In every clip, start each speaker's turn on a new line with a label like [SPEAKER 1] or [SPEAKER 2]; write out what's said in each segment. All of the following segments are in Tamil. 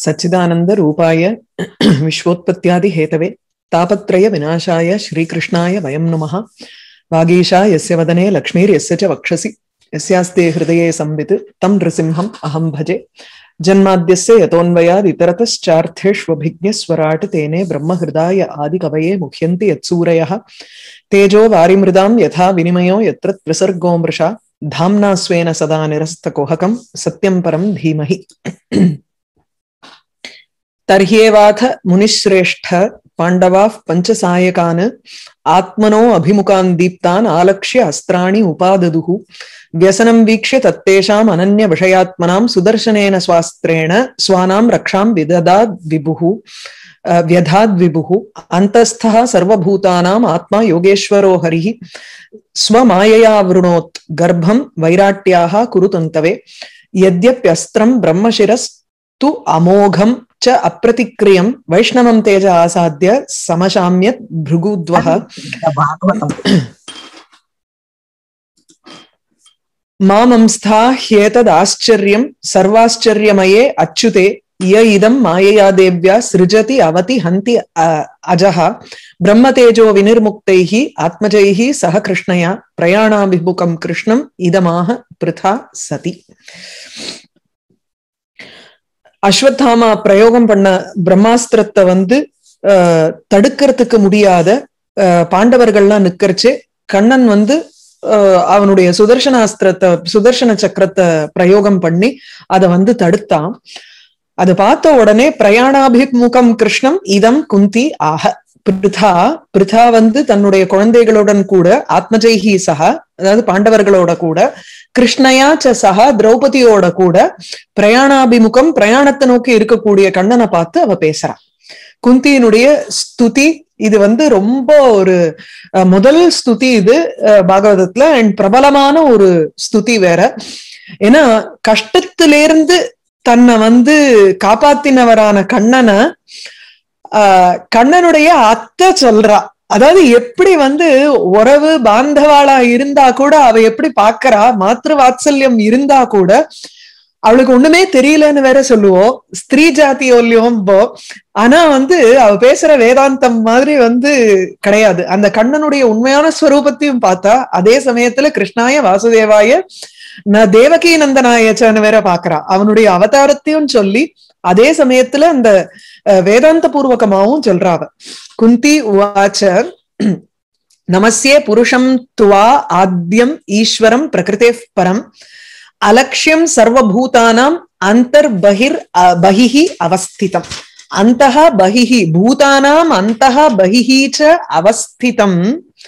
[SPEAKER 1] सच्चिदानंद रूपाय विश्वोत्पत्त्यादि हेतवे तापत्रय विनाशाय श्रीकृष्णाय वयं नमः वागीशा यस्य वदने लक्ष्मीर्यस्य च वक्षसि यस्यास्ते हृदये संवित् तं नृसिंहम् अहं भजे जन्माद्यस्य यतोऽन्वयाद् इतरतश्चार्थेष्वभिज्ञस्वराट् तेने ब्रह्महृदाय आदिकवये मुह्यन्ति यत्सूरयः तेजो वारिमृदां यथा विनिमयो यत्र त्रिसर्गो मृषा धाम्ना स्वेन सदा निरस्तकुहकं सत्यं परं धीमहि तर्ह्येवाथ मुनिश्रेष्ठ पाण्डवाः पञ्चसायकान् आत्मनो अभिमुखान् दीप्तान् आलक्ष्य अस्त्राणि उपाददुः व्यसनं वीक्ष्य तत्तेषाम् अनन्यविषयात्मनां सुदर्शनेन स्वास्त्रेण स्वानां रक्षां विददाद् विभुः व्यधाद्विभुः अन्तस्थः सर्वभूतानाम् आत्मा योगेश्वरो हरिः स्वमायया वृणोत् गर्भं वैराट्याः कुरुतन्तवे यद्यप्यस्त्रं ब्रह्मशिरस्तु अमोघं च अप्रतिक्रियं वैष्णवं तेज आसाद्य समशाम्यत् भृगुद्वः मामंस्था ह्येतदाश्चर्यं सर्वाश्चर्यमये अच्युते य इदं मायया देव्या सृजति अवति हन्ति अजः ब्रह्मतेजो विनिर्मुक्तैः आत्मजैः सह कृष्णया प्रयाणाभिमुखं कृष्णम् इदमाह पृथा सति அஸ்வத்தாமா பிரயோகம் பண்ண பிரம்மாஸ்திரத்தை வந்து தடுக்கிறதுக்கு முடியாத பாண்டவர்கள்லாம் நிக்கிறச்சு கண்ணன் வந்து அவனுடைய சுதர்சனாஸ்திரத்தை சுதர்சன சக்கரத்தை பிரயோகம் பண்ணி அதை வந்து தடுத்தான் அதை பார்த்த உடனே பிரயாணாபிமுகம் கிருஷ்ணம் இதம் குந்தி ஆக பிருதா பிருதா வந்து தன்னுடைய குழந்தைகளுடன் கூட ஆத்மஜெய்ஹி சகா அதாவது பாண்டவர்களோட கூட கிருஷ்ணயா ச சகா திரௌபதியோட கூட பிரயாணாபிமுகம் பிரயாணத்தை நோக்கி இருக்கக்கூடிய கண்ணனை பார்த்து அவ பேசுறான் குந்தியினுடைய ஸ்துதி இது வந்து ரொம்ப ஒரு முதல் ஸ்துதி இது பாகவதத்துல அண்ட் பிரபலமான ஒரு ஸ்துதி வேற ஏன்னா கஷ்டத்திலிருந்து தன்னை வந்து காப்பாத்தினவரான கண்ணனை ஆஹ் கண்ணனுடைய அத்தை சொல்றா அதாவது எப்படி வந்து உறவு பாந்தவாளா இருந்தா கூட அவ எப்படி பாக்குறா மாத்திரு வாத்சல்யம் இருந்தா கூட அவளுக்கு ஒண்ணுமே தெரியலன்னு வேற சொல்லுவோம் ஸ்திரீ ஜாத்தியோல்யம் போ ஆனா வந்து அவ பேசுற வேதாந்தம் மாதிரி வந்து கிடையாது அந்த கண்ணனுடைய உண்மையான ஸ்வரூபத்தையும் பார்த்தா அதே சமயத்துல கிருஷ்ணாய வாசுதேவாய நான் தேவகி நந்தனாயச்சன்னு வேற பாக்குறா அவனுடைய அவதாரத்தையும் சொல்லி அதே சமயத்துல அந்த வேதாந்த பூர்வகமாவும் சொல்றாவ குந்தி உவாச்ச நமஸ்யே புருஷம் துவா ஆத்யம் ஈஸ்வரம் பிரகிருதே பரம் அலட்சியம் சர்வபூதானாம் அந்தர் பகிர் பகிஹி அவஸ்திதம் அந்தः பகிஹி பூதானாம் அந்தः பகிஹி ச அவஸ்திதம்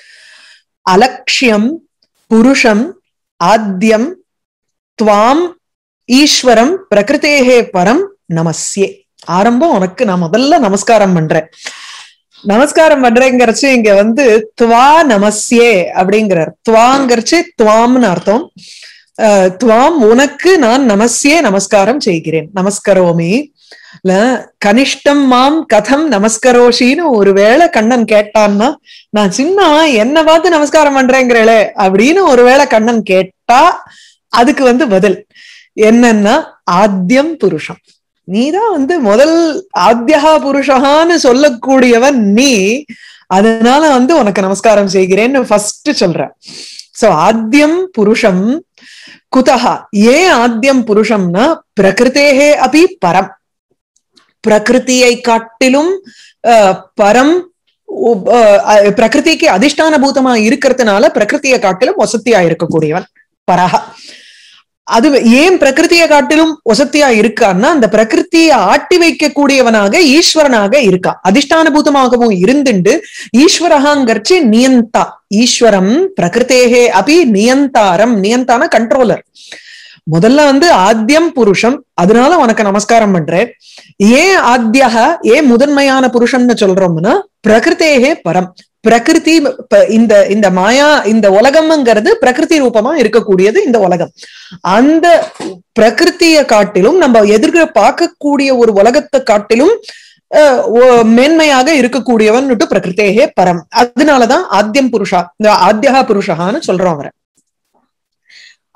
[SPEAKER 1] அலட்சியம் புருஷம் ஆத்யம் துவாம் ஈஸ்வரம் பிரகிருத்தேகே பரம் நமஸ்யே ஆரம்பம் உனக்கு நான் முதல்ல நமஸ்காரம் பண்றேன் நமஸ்காரம் பண்றேங்கிறச்சு இங்க வந்து துவா நமஸ்யே அப்படிங்கிறார் துவாங்கிறச்சு துவாம்னு அர்த்தம் துவாம் உனக்கு நான் நமஸ்யே நமஸ்காரம் செய்கிறேன் நமஸ்கரோமி இல்ல கனிஷ்டம் மாம் கதம் நமஸ்கரோஷின்னு ஒருவேளை கண்ணன் கேட்டான்னா நான் சின்ன என்ன பார்த்து நமஸ்காரம் பண்றேங்கிறே அப்படின்னு ஒருவேளை கண்ணன் கேட்டா அதுக்கு வந்து பதில் என்னன்னா ஆத்தியம் புருஷம் நீதான் வந்து முதல் ஆத்தியகா புருஷகான்னு சொல்லக்கூடியவன் நீ அதனால வந்து உனக்கு நமஸ்காரம் செய்கிறேன்னு ஃபர்ஸ்ட் சொல்ற சோ ஆத்தியம் புருஷம் குதஹா ஏன் ஆத்தியம் புருஷம்னா பிரகிருத்தேகே அபி பரம் பிரகிருத்தியை காட்டிலும் பரம் பிரகிருதிக்கு அதிஷ்டான பூதமா இருக்கிறதுனால பிரகிருத்தியை காட்டிலும் வசத்தியா இருக்கக்கூடியவன் பரஹா அது ஏன் பிரகிருத்திய காட்டிலும் வசத்தியா இருக்கான்னா அந்த பிரகிருத்தியை ஆட்டி வைக்கக்கூடியவனாக ஈஸ்வரனாக இருக்கா அதிஷ்டான பூதமாகவும் இருந்துண்டு ஈஸ்வரகாங்கர்ச்சி நியந்தா ஈஸ்வரம் பிரகிருத்தேகே அபி நியந்தாரம் நியந்தான கண்ட்ரோலர் முதல்ல வந்து ஆத்தியம் புருஷம் அதனால உனக்கு நமஸ்காரம் பண்றேன் ஏன் ஆத்தியக ஏன் முதன்மையான புருஷன்னு சொல்றோம்னா பிரகிருத்தேகே பரம் பிரகிருதி இந்த இந்த மாயா இந்த உலகம்ங்கிறது பிரகிருதி ரூபமா இருக்கக்கூடியது இந்த உலகம் அந்த பிரகிருத்திய காட்டிலும் நம்ம எதிர்க்க பார்க்கக்கூடிய ஒரு உலகத்தை காட்டிலும் மேன்மையாக இருக்கக்கூடியவன் பிரகிருத்தேகே பரம் அதனாலதான் ஆத்தியம் புருஷா இந்த ஆத்தியகா புருஷகான்னு சொல்றோம் அவரை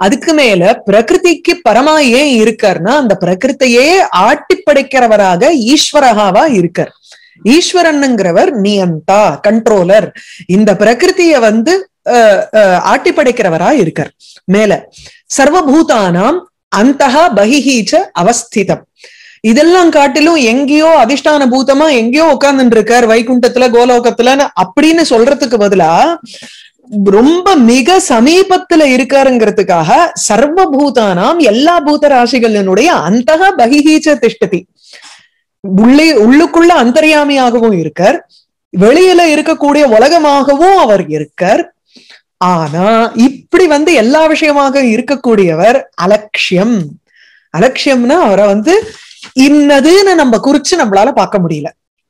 [SPEAKER 1] அதுக்கு மேல பிரகிருதிக்கு பரமா ஏன் இருக்கார்னா அந்த பிரகிருத்தையே ஆட்டி படைக்கிறவராக ஈஸ்வரகாவா இருக்கார் ஈஸ்வரனுங்கிறவர் நியந்தா கண்ட்ரோலர் இந்த பிரகிருதிய வந்து ஆட்டி படைக்கிறவரா இருக்கார் மேல சர்வபூதானாம் அந்தக பகிஹீச்ச அவஸ்திதம் இதெல்லாம் காட்டிலும் எங்கேயோ அதிஷ்டான பூதமா எங்கேயோ உட்கார்ந்துட்டு இருக்கார் வைகுண்டத்துல கோலோகத்துலன்னு அப்படின்னு சொல்றதுக்கு பதிலா ரொம்ப மிக சமீபத்துல இருக்காருங்கிறதுக்காக சர்வபூதானாம் எல்லா பூத ராசிகளினுடைய அந்தக பகிஹீச்ச திஷ்டதி உள்ளே உள்ளுக்குள்ள அந்தர்யாமியாகவும் இருக்கார் வெளியில இருக்கக்கூடிய உலகமாகவும் அவர் இருக்கார் ஆனா இப்படி வந்து எல்லா விஷயமாக இருக்கக்கூடியவர் அலட்சியம் அலட்சியம்னா அவரை வந்து இன்னதுன்னு நம்ம குறிச்சு நம்மளால பார்க்க முடியல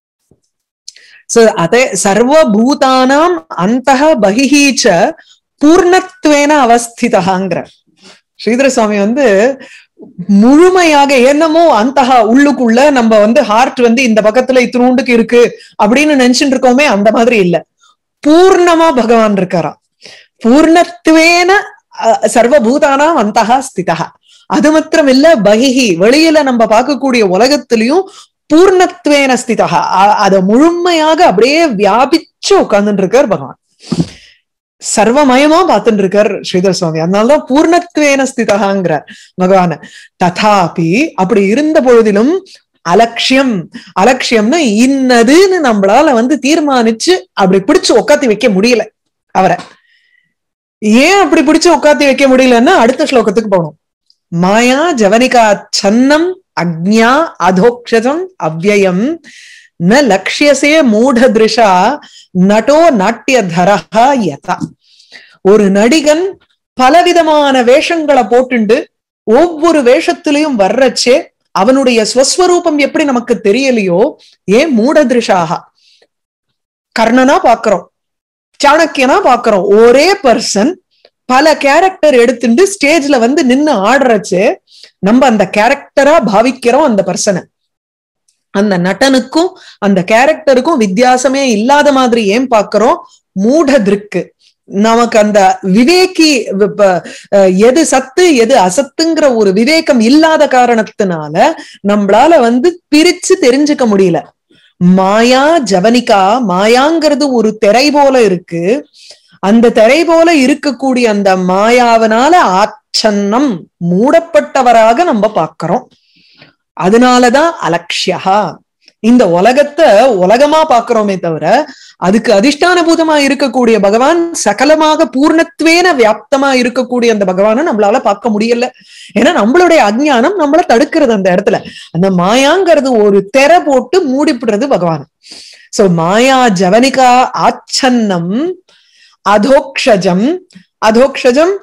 [SPEAKER 1] அதே சர்வபூதானாம் அந்த பகிஹீச்ச பூர்ணத்வேன அவஸ்திதகாங்கிற ஸ்ரீதர சுவாமி வந்து முழுமையாக என்னமோ அந்த உள்ளுக்குள்ள நம்ம வந்து ஹார்ட் வந்து இந்த பக்கத்துல இத்தினூண்டுக்கு இருக்கு அப்படின்னு நினைச்சுட்டு இருக்கோமே அந்த மாதிரி இல்ல பூர்ணமா பகவான் இருக்காராம் பூர்ணத்துவேன சர்வபூதானாம் அந்தகா ஸ்திதா அது மாத்திரம் இல்ல பகிஹி வெளியில நம்ம பார்க்கக்கூடிய உலகத்திலையும் பூர்ணத்துவேன ஸ்திதா அத முழுமையாக அப்படியே வியாபிச்சு உட்கார்ந்துட்டு இருக்கார் பகவான் சர்வமயமா பார்த்துட்டு இருக்கார் ஸ்ரீதர் சுவாமி அதனாலதான் பூர்ணத்துவேன ஸ்திதகாங்கிறார் பகவான ததாபி அப்படி இருந்த பொழுதிலும் அலட்சியம் அலட்சியம்னா இன்னதுன்னு நம்மளால வந்து தீர்மானிச்சு அப்படி பிடிச்சு உட்காத்தி வைக்க முடியல அவரை ஏன் அப்படி பிடிச்சு உட்காத்தி வைக்க முடியலன்னா அடுத்த ஸ்லோகத்துக்கு போகணும் மாயா ஜவனிகா சன்னம் அக்ஞா அதோக்ஷதம் அவ்வயம் ந லட்சியசே மூட திருஷா நட்டோ நாட்டிய தரஹா யதா ஒரு நடிகன் பலவிதமான வேஷங்களை போட்டுண்டு ஒவ்வொரு வேஷத்திலையும் வர்றச்சே அவனுடைய ஸ்வஸ்வரூபம் எப்படி நமக்கு தெரியலையோ ஏன் மூட திருஷாக கர்ணனா பாக்குறோம் சாணக்கியனா பாக்குறோம் ஒரே பர்சன் பல கேரக்டர் எடுத்துட்டு ஸ்டேஜ்ல வந்து நின்னு ஆடுறச்சு நம்ம அந்த கேரக்டரா பாவிக்கிறோம் அந்த பர்சனை அந்த நட்டனுக்கும் அந்த கேரக்டருக்கும் வித்தியாசமே இல்லாத மாதிரி ஏன் பாக்குறோம் மூட திருக்கு நமக்கு அந்த விவேகி எது சத்து எது அசத்துங்கிற ஒரு விவேகம் இல்லாத காரணத்தினால நம்மளால வந்து பிரிச்சு தெரிஞ்சுக்க முடியல மாயா ஜவனிகா மாயாங்கிறது ஒரு திரை போல இருக்கு அந்த திரை போல இருக்கக்கூடிய அந்த மாயாவனால ஆச்சன்னம் மூடப்பட்டவராக நம்ம பாக்கிறோம் அதனாலதான் அலட்சியா இந்த உலகத்தை உலகமா பாக்குறோமே தவிர அதுக்கு அதிஷ்டான பூதமா இருக்கக்கூடிய பகவான் சகலமாக பூர்ணத்வேன வியாப்தமா இருக்கக்கூடிய அந்த பகவானை நம்மளால பார்க்க முடியல ஏன்னா நம்மளுடைய அஜ்ஞானம் நம்மள தடுக்கிறது அந்த இடத்துல அந்த மாயாங்கிறது ஒரு தெர போட்டு மூடிப்படுறது பகவான் சோ மாயா ஜவனிகா ஆச்சன்னம் அதோக்ஷஜம் அதோக்ஷஜம்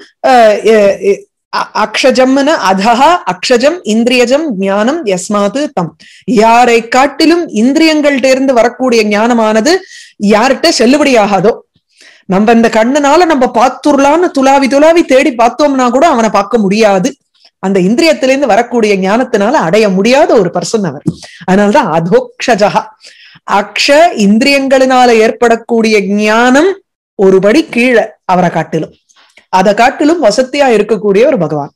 [SPEAKER 1] அக்ஷஜம்னு அதஹா அக்ஷஜம் இந்திரியஜம் ஞானம் எஸ்மாத்து தம் யாரை காட்டிலும் இந்திரியங்கள்ட்ட இருந்து வரக்கூடிய ஞானமானது யார்கிட்ட செல்லுபடியாகாதோ நம்ம இந்த கண்ணுனால நம்ம பார்த்துடலான்னு துலாவி துலாவி தேடி பார்த்தோம்னா கூட அவனை பார்க்க முடியாது அந்த இந்திரியத்திலிருந்து வரக்கூடிய ஞானத்தினால அடைய முடியாத ஒரு பர்சன் அவர் அதனாலதான் அதோக்ஷஜா அக்ஷ இந்திரியங்களினால ஏற்படக்கூடிய ஞானம் ஒருபடி கீழே அவரை காட்டிலும் அதை காட்டிலும் வசதியா இருக்கக்கூடிய ஒரு பகவான்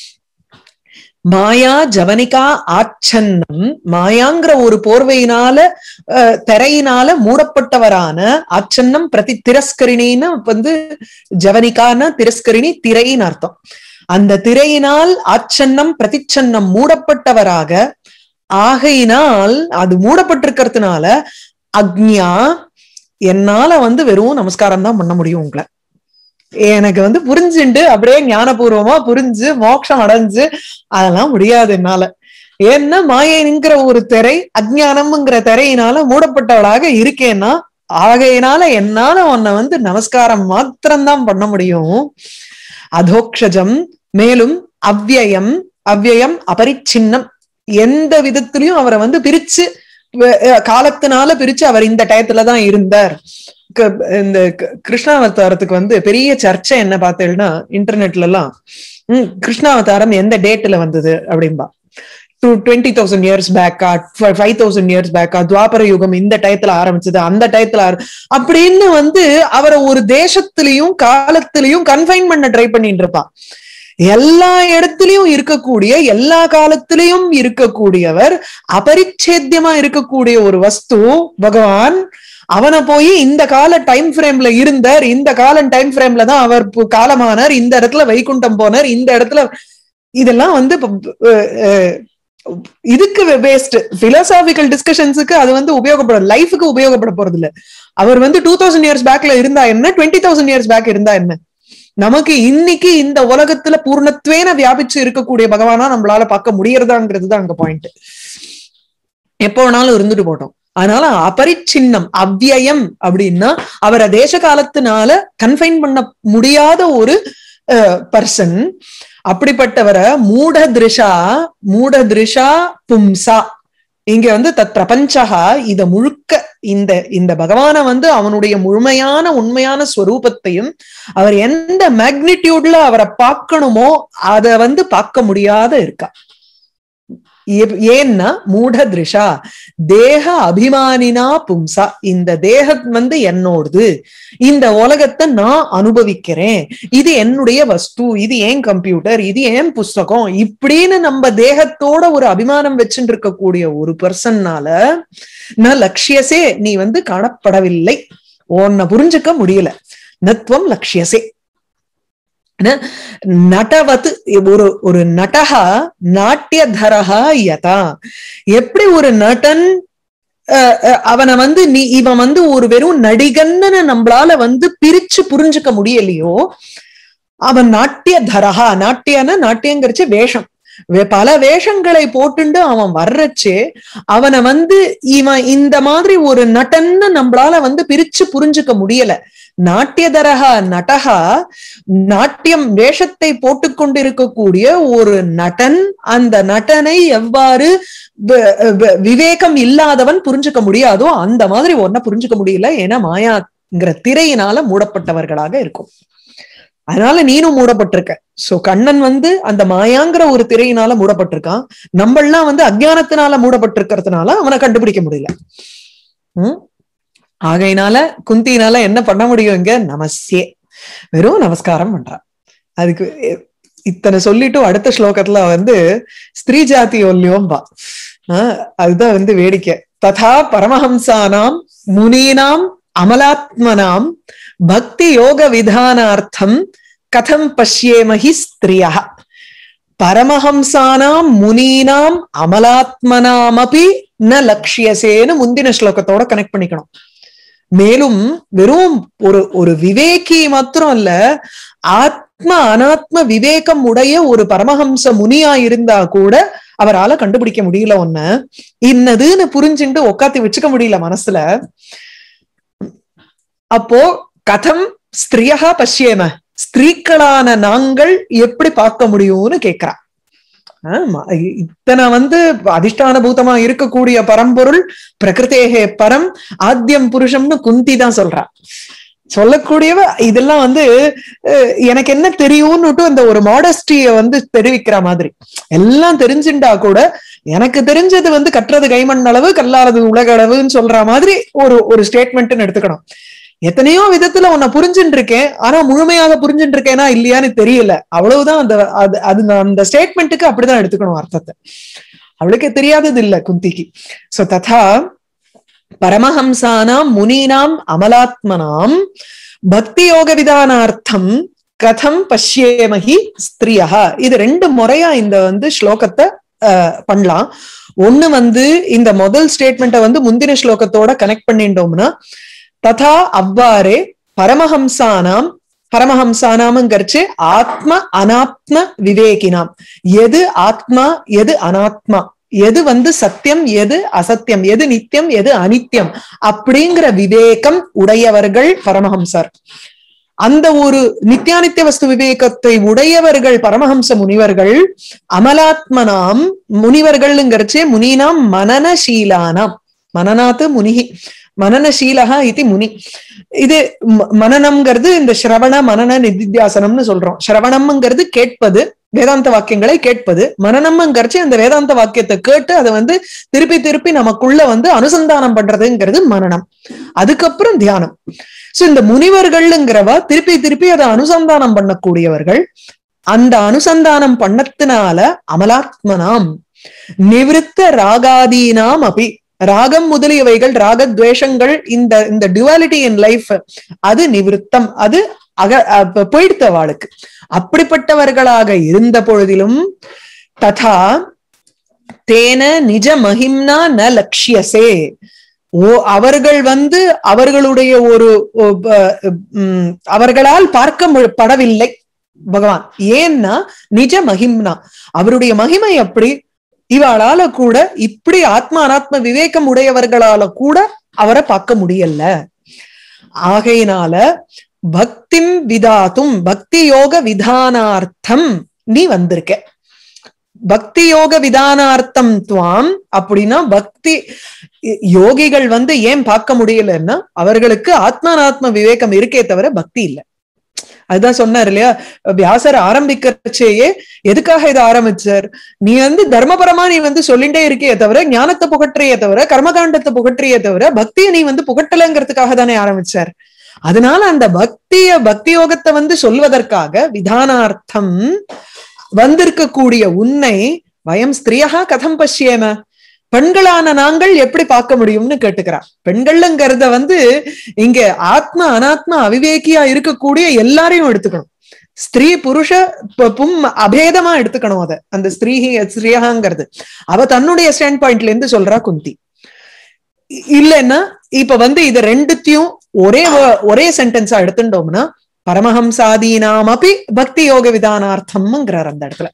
[SPEAKER 1] மாயா ஜவனிகா ஆச்சன்னம் மாயாங்கிற ஒரு போர்வையினால திரையினால மூடப்பட்டவரான ஆச்சன்னம் பிரதி திரஸ்கரிணின்னு வந்து ஜவனிகான திரஸ்கரிணி திரைன்னு அர்த்தம் அந்த திரையினால் ஆச்சன்னம் பிரதிச்சன்னம் மூடப்பட்டவராக ஆகையினால் அது மூடப்பட்டிருக்கிறதுனால அக்ஞா என்னால வந்து வெறும் நமஸ்காரம் தான் பண்ண முடியும் உங்களை எனக்கு வந்து புரிஞ்சுண்டு அப்படியே ஞானபூர்வமா புரிஞ்சு மோட்சம் அடைஞ்சு அதெல்லாம் முடியாது என்னால ஏன்னா மாயைங்கிற ஒரு திரை அஜ்ஞானம்ங்கிற திரையினால மூடப்பட்டவளாக இருக்கேன்னா ஆகையினால என்னால உன்னை வந்து நமஸ்காரம் மாத்திரம்தான் பண்ண முடியும் அதோக்ஷஜம் மேலும் அவ்யயம் அவ்யயம் அபரிச்சின்னம் எந்த விதத்திலையும் அவரை வந்து பிரிச்சு காலத்தினால பிரிச்சு அவர் இந்த டயத்துலதான் இருந்தார் இந்த கிருஷ்ணாவதாரத்துக்கு வந்து பெரிய சர்ச்சை என்ன பார்த்தேன்னா இன்டர்நெட்ல எல்லாம் உம் கிருஷ்ணாவதாரம் எந்த டேட்ல வந்தது அப்படின்பா டூ டுவெண்ட்டி தௌசண்ட் இயர்ஸ் பேக்கா ஃபைவ் தௌசண்ட் இயர்ஸ் பேக்கா துவாபர யுகம் இந்த டயத்துல ஆரம்பிச்சது அந்த டயத்துல அப்படின்னு வந்து அவரை ஒரு தேசத்திலையும் காலத்திலையும் கன்ஃபைன் பண்ண ட்ரை பண்ணிட்டு இருப்பான் எல்லா இடத்துலயும் இருக்கக்கூடிய எல்லா காலத்திலையும் இருக்கக்கூடியவர் அபரிச்சேத்தியமா இருக்கக்கூடிய ஒரு வஸ்து பகவான் அவனை போய் இந்த கால டைம் ஃப்ரேம்ல இருந்தார் இந்த கால டைம் ஃப்ரேம்ல தான் அவர் பு- காலமானார் இந்த இடத்துல வைகுண்டம் போனார் இந்த இடத்துல இதெல்லாம் வந்து ப- அஹ் அஹ் இதுக்கு வேஸ்ட் பிலோசாபிக்கல் டிஸ்கஷன்ஸுக்கு அது வந்து உபயோகப்படும் லைஃபுக்கு உபயோகப்பட போறது இல்ல அவர் வந்து டூ தௌசண்ட் இயர்ஸ் பேக்ல இருந்தா என்ன டுவெண்ட்டி தௌசண்ட் இயர்ஸ் பேக் இருந்தா என்ன நமக்கு இன்னைக்கு இந்த உலகத்துல பூர்ணத்வேன வியாபிச்சு இருக்கக்கூடிய பகவானா நம்மளால பார்க்க முடியறதாங்கிறது தான் அங்க பாயிண்ட் எப்போ வேணாலும் இருந்துட்டு போட்டோம் அதனால அபரிச்சின்னம் அவ்யயம் அப்படின்னா அவரை தேச காலத்தினால கன்ஃபைன் பண்ண முடியாத ஒரு பர்சன் அப்படிப்பட்டவரை மூட திருஷா மூட திருஷா பும்சா இங்க வந்து தத் பிரபஞ்சகா இத முழுக்க இந்த இந்த பகவான வந்து அவனுடைய முழுமையான உண்மையான ஸ்வரூபத்தையும் அவர் எந்த மேக்னிடியூட்ல அவரை பார்க்கணுமோ அத வந்து பார்க்க முடியாத இருக்கா ஏ- ஏன்னா மூட திருஷா தேக அபிமானினா பும்சா இந்த தேகம் வந்து என்னோடது இந்த உலகத்தை நான் அனுபவிக்கிறேன் இது என்னுடைய வஸ்து இது ஏன் கம்ப்யூட்டர் இது ஏன் புஸ்தகம் இப்படின்னு நம்ம தேகத்தோட ஒரு அபிமானம் வச்சுட்டு இருக்கக்கூடிய ஒரு பர்சன்னால நான் லட்சியசே நீ வந்து காணப்படவில்லை உன்னை புரிஞ்சுக்க முடியல நத்வம் லட்சியசே என்ன? நடவத்து ஒரு ஒரு நடகா நாட்டியதரகா யதா எப்படி ஒரு நடன் அஹ், அஹ், அவனை வந்து நீ இவன் வந்து ஒரு வெறும் நடிகன்னு நம்மளால வந்து பிரிச்சு புரிஞ்சுக்க முடியலையோ அவன் நாட்டிய தரகா நாட்டியன்னா நாட்டியங்கிறச்சு வேஷம் வே- பல வேஷங்களை போட்டுண்டு அவன் வர்றச்சே அவனை வந்து இவன் இந்த மாதிரி ஒரு நட்டன்னு நம்மளால வந்து பிரிச்சு புரிஞ்சுக்க முடியல நாட்டியதரகா நடகா நாட்டியம் வேஷத்தை போட்டுக்கொண்டிருக்கக்கூடிய ஒரு நடன் அந்த நடனை எவ்வாறு வ- வ- விவேகம் இல்லாதவன் புரிஞ்சுக்க முடியாதோ அந்த மாதிரி ஒன்ன புரிஞ்சுக்க முடியல ஏன்னா மாயாங்கிற திரையினால மூடப்பட்டவர்களாக இருக்கும் அதனால நீனும் மூடப்பட்டிருக்க சோ கண்ணன் வந்து அந்த மாயாங்கிற ஒரு திரையினால மூடப்பட்டிருக்கான் நம்மெல்லாம் வந்து அஜ்ஞானத்தினால மூடப்பட்டிருக்கிறதுனால அவனை கண்டுபிடிக்க முடியல உம் ஆகையினால குந்தினால என்ன பண்ண முடியும் இங்க நமஸ்யே வெறும் நமஸ்காரம் பண்றா அதுக்கு எ- இத்தனை சொல்லிட்டு அடுத்த ஸ்லோகத்துல வந்து ஸ்திரீ ஜாதி ஒல்லியோம்பா ஆஹ் அதுதான் வந்து வேடிக்கை ததா பரமஹம்சானாம் முனீனாம் அமலாத்மனாம் பக்தி யோக விதானார்த்தம் கதம் பஷ்யேமஹி ஸ்திரியா பரமஹம்சானாம் முனீனாம் அமலாத்மனாமபி ந லக்ஷியசேன்னு முந்தின ஸ்லோகத்தோட கனெக்ட் பண்ணிக்கணும் மேலும் வெறும் ஒரு ஒரு விவேகி மாத்திரம் இல்ல ஆத்ம அனாத்ம விவேகம் உடைய ஒரு பரமஹம்ச முனியா இருந்தா கூட அவரால கண்டுபிடிக்க முடியல ஒன்ன இன்னதுன்னு புரிஞ்சுட்டு உக்காத்தி வச்சுக்க முடியல மனசுல அப்போ கதம் ஸ்திரியா பஷ்யேம ஸ்திரீக்களான நாங்கள் எப்படி பார்க்க முடியும்னு கேக்குறா ஆமா இ- இத்தனை வந்து அதிஷ்டான பூதமா இருக்கக்கூடிய பரம்பொருள் பிரகிருதேகே பரம் ஆத்யம் புருஷம்னு குந்தி தான் சொல்றா சொல்லக்கூடியவ இதெல்லாம் வந்து அஹ், எனக்கு என்ன தெரியும்னுட்டு அந்த ஒரு மாடஸ்டிய வந்து தெரிவிக்கிற மாதிரி எல்லாம் தெரிஞ்சுண்டா கூட எனக்கு தெரிஞ்சது வந்து கற்றது கைமண் அளவு கல்லாதது உலக அளவுன்னு சொல்ற மாதிரி ஒரு ஒரு ஸ்டேட்மெண்ட்னு எடுத்துக்கணும் எத்தனையோ விதத்துல உன்னை புரிஞ்சுட்டு இருக்கேன் ஆனா முழுமையாக புரிஞ்சுட்டு இருக்கேனா இல்லையான்னு தெரியல அவ்வளவுதான் அந்த அது அது நான் அந்த ஸ்டேட்மெண்ட்டுக்கு அப்படிதான் எடுத்துக்கணும் அர்த்தத்தை அவளுக்கு தெரியாதது இல்ல குந்திக்கு சோ ததா பரமஹம்சானாம் முனீனாம் அமலாத்மனாம் பக்தி யோக விதானார்த்தம் கதம் பஷ்யேமஹி ஸ்திரியா இது ரெண்டு முறையா இந்த வந்து ஸ்லோகத்தை அஹ், பண்ணலாம் ஒண்ணு வந்து இந்த முதல் ஸ்டேட்மெண்ட்டை வந்து முந்தின ஸ்லோகத்தோட கனெக்ட் பண்ணிட்டோம்னா ததா அவ்வாறே பரமஹம்சானாம் பரமஹம்சானாம்ங்கிறச்சு ஆத்ம அனாத்ம விவேகினாம் எது ஆத்மா எது அனாத்மா எது வந்து சத்தியம் எது அசத்தியம் எது நித்தியம் எது அனித்தியம் அப்படிங்கிற விவேகம் உடையவர்கள் பரமஹம்சர் அந்த ஒரு நித்தியானித்திய வஸ்து விவேகத்தை உடையவர்கள் பரமஹம்ச முனிவர்கள் அமலாத்மனாம் முனிவர்கள்ங்கிறச்சே முனினாம் மனநசீலானாம் மனநாத்து முனிகி மனநசீலகா இது முனி இது ம- மனனம்ங்கிறது இந்த சிரவண மனன நிதித்தியாசனம்னு சொல்றோம் சிரவணம்ங்கிறது கேட்பது வேதாந்த வாக்கியங்களை கேட்பது மனநம்ங்கிறச்சு அந்த வேதாந்த வாக்கியத்தை கேட்டு அதை வந்து திருப்பி திருப்பி நமக்குள்ள வந்து அனுசந்தானம் பண்றதுங்கிறது மனனம் அதுக்கப்புறம் தியானம் சோ இந்த முனிவர்கள்ங்கிறவா திருப்பி திருப்பி அதை அனுசந்தானம் பண்ணக்கூடியவர்கள் அந்த அனுசந்தானம் பண்ணத்தினால அமலாத்மனாம் நிவிருத்த ராகாதீனாம் அபி ராகம் முதலியவைகள் ராகத்வேஷங்கள் இந்த இந்த டுவாலிட்டி இன் லைஃப் அது நிவிருத்தம் அது அக போயிடுத்த வாளுக்கு அப்படிப்பட்டவர்களாக இருந்த பொழுதிலும் ததா தேன நிஜ மகிம்னா ந லட்சியசே ஓ அவர்கள் வந்து அவர்களுடைய ஒரு அவர்களால் பார்க்க படவில்லை பகவான் ஏன்னா நிஜ மகிம்னா அவருடைய மகிமை அப்படி இவாளால கூட இப்படி ஆத்மா அனாத்ம விவேகம் உடையவர்களால கூட அவரை பார்க்க முடியல ஆகையினால பக்திம் விதாத்தும் பக்தி யோக விதானார்த்தம் நீ வந்திருக்க பக்தி யோக விதானார்த்தம் துவாம் அப்படின்னா பக்தி யோகிகள் வந்து ஏன் பார்க்க முடியலன்னா அவர்களுக்கு ஆத்மானாத்ம விவேகம் இருக்கே தவிர பக்தி இல்லை அதுதான் சொன்னார் இல்லையா வியாசர் ஆரம்பிக்கிறச்சேயே எதுக்காக இதை ஆரம்பிச்சார் நீ வந்து தர்மபரமா நீ வந்து சொல்லிட்டே இருக்கியே தவிர ஞானத்தை புகற்றியே தவிர கர்மகாண்டத்தை புகற்றியே தவிர பக்தியை நீ வந்து புகட்டலைங்கிறதுக்காக தானே ஆரம்பிச்சார் அதனால அந்த பக்திய பக்தி யோகத்தை வந்து சொல்வதற்காக விதானார்த்தம் வந்திருக்கக்கூடிய உன்னை வயம் ஸ்திரியா கதம் பசியம பெண்களான நாங்கள் எப்படி பார்க்க முடியும்னு கேட்டுக்கிறா பெண்கள்ங்கிறத வந்து இங்க ஆத்மா அனாத்மா அவிவேகியா இருக்கக்கூடிய எல்லாரையும் எடுத்துக்கணும் ஸ்திரீ புருஷ பும் அபேதமா எடுத்துக்கணும் அத அந்த ஸ்திரீ ஸ்ரீயாங்கிறது அவ தன்னுடைய ஸ்டாண்ட் பாயிண்ட்ல இருந்து சொல்றா குந்தி இல்லைன்னா இப்ப வந்து இது ரெண்டுத்தையும் ஒரே ஒரே சென்டென்ஸா எடுத்துட்டோம்னா பரமஹம்சாதீனாம் அப்படி பக்தி யோக விதானார்த்தம்ங்கிறார் அந்த இடத்துல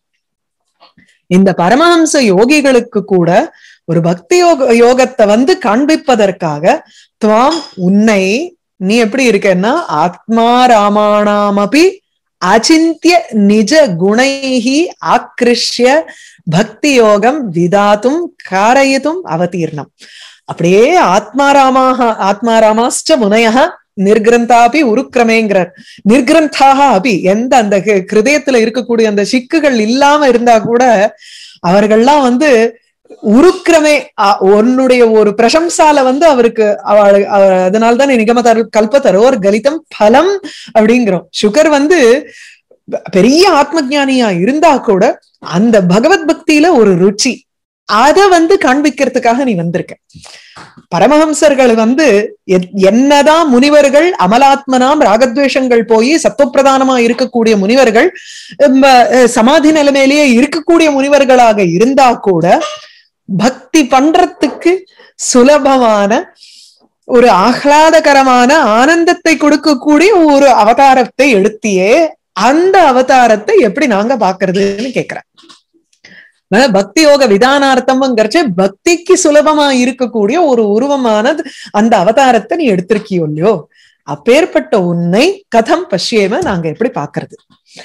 [SPEAKER 1] இந்த பரமஹம்ச யோகிகளுக்கு கூட ஒரு பக்தி யோக யோகத்தை வந்து காண்பிப்பதற்காக துவாம் உன்னை நீ எப்படி இருக்கன்னா ஆத்மா ராமாணாமபி அச்சிந்திய நிஜ குணைஹி ஆக்ரிஷ்ய பக்தி யோகம் விதாத்தும் காரயித்தும் அவதீர்ணம் அப்படியே ஆத்மாராமாக ஆத்மாராமாஸ்ட முனையக நிர்கிரந்தாபி உருக்கிரமேங்கிறார் நிர்கிரந்தாக அபி எந்த அந்த கிருதயத்துல இருக்கக்கூடிய அந்த சிக்குகள் இல்லாம இருந்தா கூட அவர்கள்லாம் வந்து உருக்கிரமே உன்னுடைய ஒரு பிரசம்சால வந்து அவருக்கு அதனால்தான் நிகம தரு கல்ப தரோர் கலிதம் பலம் அப்படிங்கிறோம் சுகர் வந்து பெரிய ஆத்ம ஜானியா இருந்தா கூட அந்த பகவத் பக்தியில ஒரு ருச்சி அத வந்து காண்பிக்கிறதுக்காக நீ வந்திருக்க பரமஹம்சர்கள் வந்து என்னதான் முனிவர்கள் அமலாத்மனாம் ராகத்வேஷங்கள் போய் சத்துவப்பிரதானமா இருக்கக்கூடிய முனிவர்கள் சமாதி நிலைமையிலேயே இருக்கக்கூடிய முனிவர்களாக இருந்தா கூட பக்தி பண்றதுக்கு சுலபமான ஒரு ஆஹ்லாதகரமான ஆனந்தத்தை கொடுக்கக்கூடிய ஒரு அவதாரத்தை எடுத்தியே அந்த அவதாரத்தை எப்படி நாங்க பாக்குறதுன்னு கேக்குறேன் பக்தி யோக விதானார்த்தம்ங்கிறச்ச பக்திக்கு சுலபமா இருக்கக்கூடிய ஒரு உருவமானது அந்த அவதாரத்தை நீ எடுத்திருக்கியோ இல்லையோ அப்பேற்பட்ட உன்னை கதம் பஷ்யேம நாங்க எப்படி பாக்குறது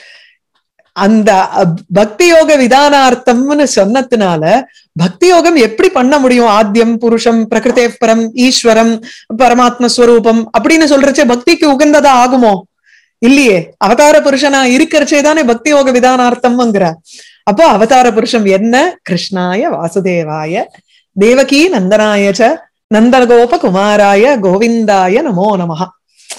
[SPEAKER 1] அந்த பக்தி யோக விதானார்த்தம்னு சொன்னதுனால பக்தி யோகம் எப்படி பண்ண முடியும் ஆத்தியம் புருஷம் பிரகிருதே பரம் ஈஸ்வரம் பரமாத்ம ஸ்வரூபம் அப்படின்னு சொல்றச்சே பக்திக்கு உகந்ததா ஆகுமோ இல்லையே அவதார புருஷனா இருக்கிறச்சே தானே பக்தி யோக விதானார்த்தம்ங்கிற அப்போ அவதார புருஷம் என்ன கிருஷ்ணாய வாசுதேவாய தேவகி நந்தனாய ச நந்தகோப குமாராய கோவிந்தாய நமோ நமஹா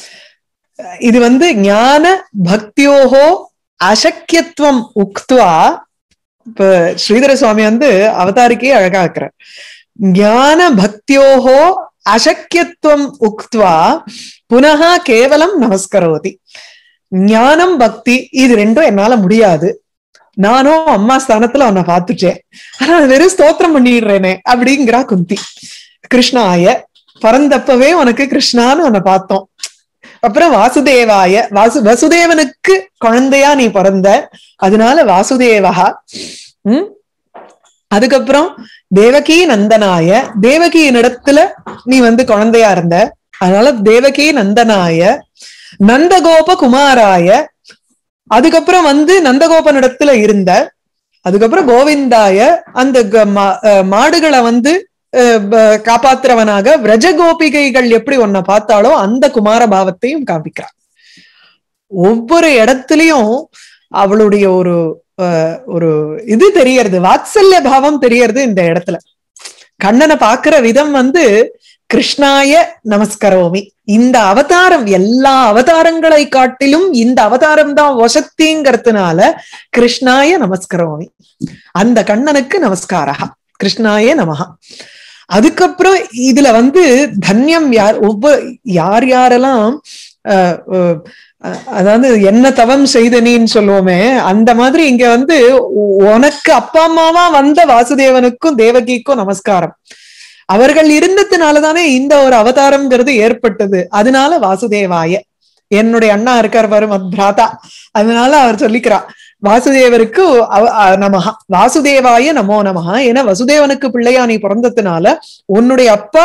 [SPEAKER 1] இது வந்து ஞான பக்தியோகோ அசக்கியத்துவம் உக்துவா இப்ப ஸ்ரீதர சுவாமி வந்து அவதாரிக்கே அழகா இருக்கிறார் ஞான பக்தியோகோ அசக்கியத்துவம் உக்துவா புனகா கேவலம் நமஸ்கரோதி ஞானம் பக்தி இது ரெண்டும் என்னால முடியாது நானும் அம்மா ஸ்தானத்துல உன்னை பார்த்துட்டேன் ஆனா வெறும் ஸ்தோத்திரம் பண்ணிடுறேனே அப்படிங்கிறா குந்தி கிருஷ்ணாய பிறந்தப்பவே உனக்கு கிருஷ்ணான்னு உன்னை பார்த்தோம் அப்புறம் வாசுதேவாய வாசு வசுதேவனுக்கு குழந்தையா நீ பிறந்த அதனால வாசுதேவகா உம் அதுக்கப்புறம் தேவகி நந்தனாய தேவகியின் இடத்துல நீ வந்து குழந்தையா இருந்த அதனால தேவகி நந்தனாய நந்தகோப குமாராய அதுக்கப்புறம் வந்து நந்தகோபனிடத்துல இருந்த அதுக்கப்புறம் கோவிந்தாய அந்த மாடுகளை வந்து காப்பாத்துறவனாக விரஜ கோபிகைகள் எப்படி உன்னை பார்த்தாலோ அந்த குமார பாவத்தையும் காமிக்கிறான் ஒவ்வொரு இடத்துலயும் அவளுடைய ஒரு ஒரு இது தெரியறது வாத்சல்ய பாவம் தெரியறது இந்த இடத்துல கண்ணனை பாக்குற விதம் வந்து கிருஷ்ணாய நமஸ்கரோமி இந்த அவதாரம் எல்லா அவதாரங்களை காட்டிலும் இந்த அவதாரம் தான் வசத்திங்கிறதுனால கிருஷ்ணாய நமஸ்கரோமி அந்த கண்ணனுக்கு நமஸ்காரா கிருஷ்ணாய நமஹா அதுக்கப்புறம் இதுல வந்து தன்யம் யார் ஒவ்வொரு யார் யாரெல்லாம் அஹ், அஹ், அதாவது என்ன தவம் செய்தனின்னு சொல்லுவோமே அந்த மாதிரி இங்க வந்து உ- உனக்கு அப்பா அம்மாவா வந்த வாசுதேவனுக்கும் தேவகிக்கும் நமஸ்காரம் அவர்கள் இருந்ததுனாலதானே இந்த ஒரு அவதாரம்ங்கிறது ஏற்பட்டது அதனால வாசுதேவாய என்னுடைய அண்ணா இருக்கார் பாரு மத் பிராதா அதனால அவர் சொல்லிக்கிறார் வாசுதேவருக்கு அவ- அ, நமஹா வாசுதேவாய நமோ நமஹா ஏன்னா வசுதேவனுக்கு பிள்ளையா நீ பிறந்ததுனால உன்னுடைய அப்பா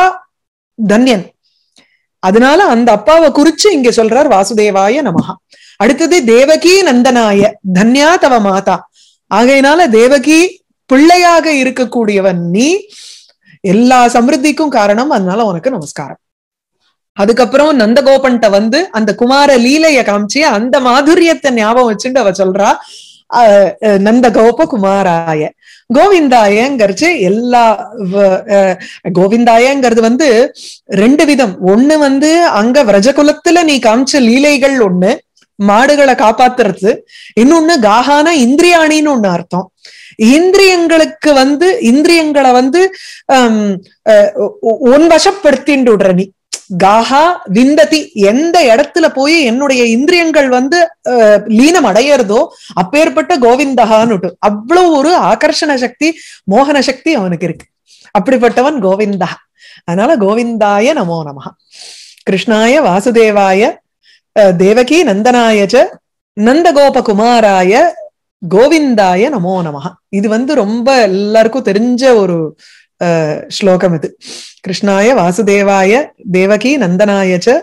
[SPEAKER 1] தன்யன் அதனால அந்த அப்பாவை குறிச்சு இங்க சொல்றார் வாசுதேவாய நமஹா அடுத்தது தேவகி நந்தனாய தன்யா தவ மாதா ஆகையினால தேவகி பிள்ளையாக இருக்கக்கூடியவன் நீ எல்லா சமிருத்திக்கும் காரணம் அதனால உனக்கு நமஸ்காரம் அதுக்கப்புறம் நந்தகோபன்ட்ட வந்து அந்த குமார லீலைய காமிச்சு அந்த மாதுரியத்தை ஞாபகம் வச்சுட்டு அவ சொல்றா அஹ், அஹ், நந்தகோப குமாராய கோவிந்தாயங்கிறச்சு எல்லா வ- அஹ், கோவிந்தாயங்கிறது வந்து ரெண்டு விதம் ஒண்ணு வந்து அங்க விரஜகுலத்துல நீ காமிச்ச லீலைகள் ஒண்ணு மாடுகளை காப்பாத்துறது இன்னொன்னு காகான இந்திரியாணின்னு ஒண்ணு அர்த்தம் இந்திரியங்களுக்கு வந்து இந்திரியங்களை வந்து ஹம், அஹ், உ- உன் வசப்படுத்தின்னு விடுற நீ காஹா விந்ததி எந்த இடத்துல போய் என்னுடைய இந்திரியங்கள் வந்து அஹ், லீனம் அடையறதோ அப்பேற்பட்ட கோவிந்தகான்னு அவ்வளவு ஒரு ஆகர்ஷண சக்தி மோகன சக்தி அவனுக்கு இருக்கு அப்படிப்பட்டவன் கோவிந்தா அதனால கோவிந்தாய நமோ நமஹ கிருஷ்ணாய வாசுதேவாய அஹ், தேவகி நந்தனாய ச நந்தகோபகுமாராய கோவிந்தாய நமோ நமஹ இது வந்து ரொம்ப எல்லாருக்கும் தெரிஞ்ச ஒரு அஹ், ஸ்லோகம் இது கிருஷ்ணாய வாசுதேவாய தேவகி நந்தனாய ச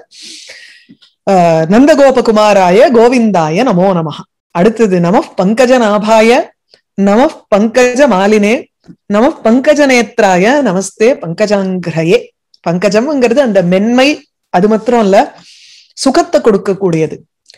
[SPEAKER 1] அஹ், நந்தகோபகுமாராய கோவிந்தாய நமோ நமஹ அடுத்தது நம பங்கஜநாபாய நம பங்கஜ மாலினே நம பங்கஜ நேத்ராய நமஸ்தே பங்கஜாங்கிரயே பங்கஜம்ங்கிறது அந்த மென்மை அது மாத்திரம் இல்ல சுகத்தை கொடுக்கக்கூடியது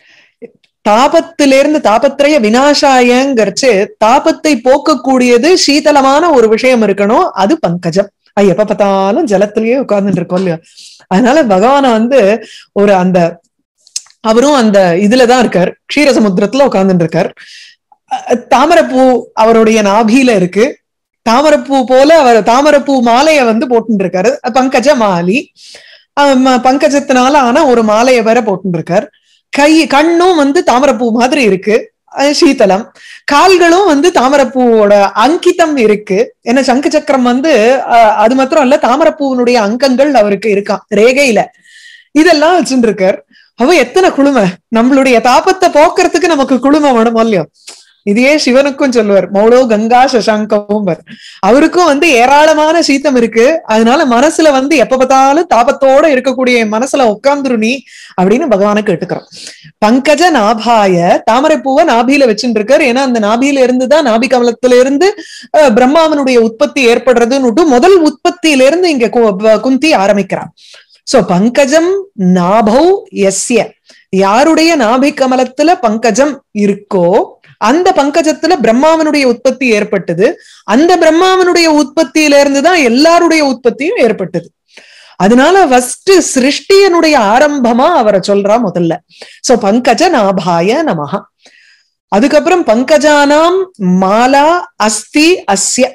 [SPEAKER 1] தாபத்திலிருந்து தாபத்திரைய வினாசாயங்கிறச்சு தாபத்தை போக்கக்கூடியது சீதளமான ஒரு விஷயம் இருக்கணும் அது பங்கஜம் அது எப்ப பார்த்தாலும் ஜலத்திலேயே உட்கார்ந்துட்டு இருக்கோம் இல்லையா அதனால பகவான வந்து ஒரு அந்த அவரும் அந்த இதுலதான் இருக்கார் க்ஷீரசமுத்திரத்துல உட்கார்ந்துட்டு இருக்கார் அஹ் தாமரைப்பூ அவருடைய நாபியில இருக்கு தாமரைப்பூ போல அவர் தாமரைப்பூ மாலைய வந்து போட்டுட்டு இருக்காரு பங்கஜ மாலி அஹ் ம- பங்கஜத்தினால ஆனா ஒரு மாலைய வேற போட்டுட்டு இருக்கார் கை கண்ணும் வந்து தாமரைப்பூ மாதிரி இருக்கு அஹ் சீதளம் கால்களும் வந்து தாமரைப்பூவோட அங்கிதம் இருக்கு ஏன்னா சங்கு சக்கரம் வந்து அஹ், அது மாத்திரம் இல்ல தாமரைப்பூவினுடைய அங்கங்கள் அவருக்கு இருக்கான் ரேகையில இதெல்லாம் வச்சுட்டு இருக்கார் அவ எத்தனை குளுமை நம்மளுடைய தாபத்தை போக்குறதுக்கு நமக்கு குளுமை வேணும் இல்லையோ இதையே சிவனுக்கும் சொல்லுவார் மௌலோ கங்கா சசாங்கவும் அவருக்கும் வந்து ஏராளமான சீத்தம் இருக்கு அதனால மனசுல வந்து எப்ப பார்த்தாலும் தாபத்தோட இருக்கக்கூடிய என் மனசுல உட்கார்ந்துரு நீ அப்படின்னு பகவானை கேட்டுக்கிறோம் பங்கஜ நாபாய தாமரை பூவை நாபியில வச்சுட்டு இருக்காரு ஏன்னா அந்த நாபியில இருந்துதான் நாபி கமலத்துல இருந்து அஹ், பிரம்மாவனுடைய உற்பத்தி ஏற்படுறதுன்னு முதல் உற்பத்தியில இருந்து இங்க கு- ப- குந்தி ஆரம்பிக்கிறான் சோ பங்கஜம் நாபௌ எஸ்ய யாருடைய நாபி கமலத்துல பங்கஜம் இருக்கோ அந்த பங்கஜத்துல பிரம்மாவனுடைய உற்பத்தி ஏற்பட்டது அந்த பிரம்மாவனுடைய உற்பத்தியில இருந்துதான் எல்லாருடைய உற்பத்தியும் ஏற்பட்டது அதனால ஃபர்ஸ்ட் சிருஷ்டியனுடைய ஆரம்பமா அவரை சொல்றா முதல்ல சோ பங்கஜ நாபாய நமஹ அதுக்கப்புறம் பங்கஜானாம் மாலா அஸ்தி அஸ்ய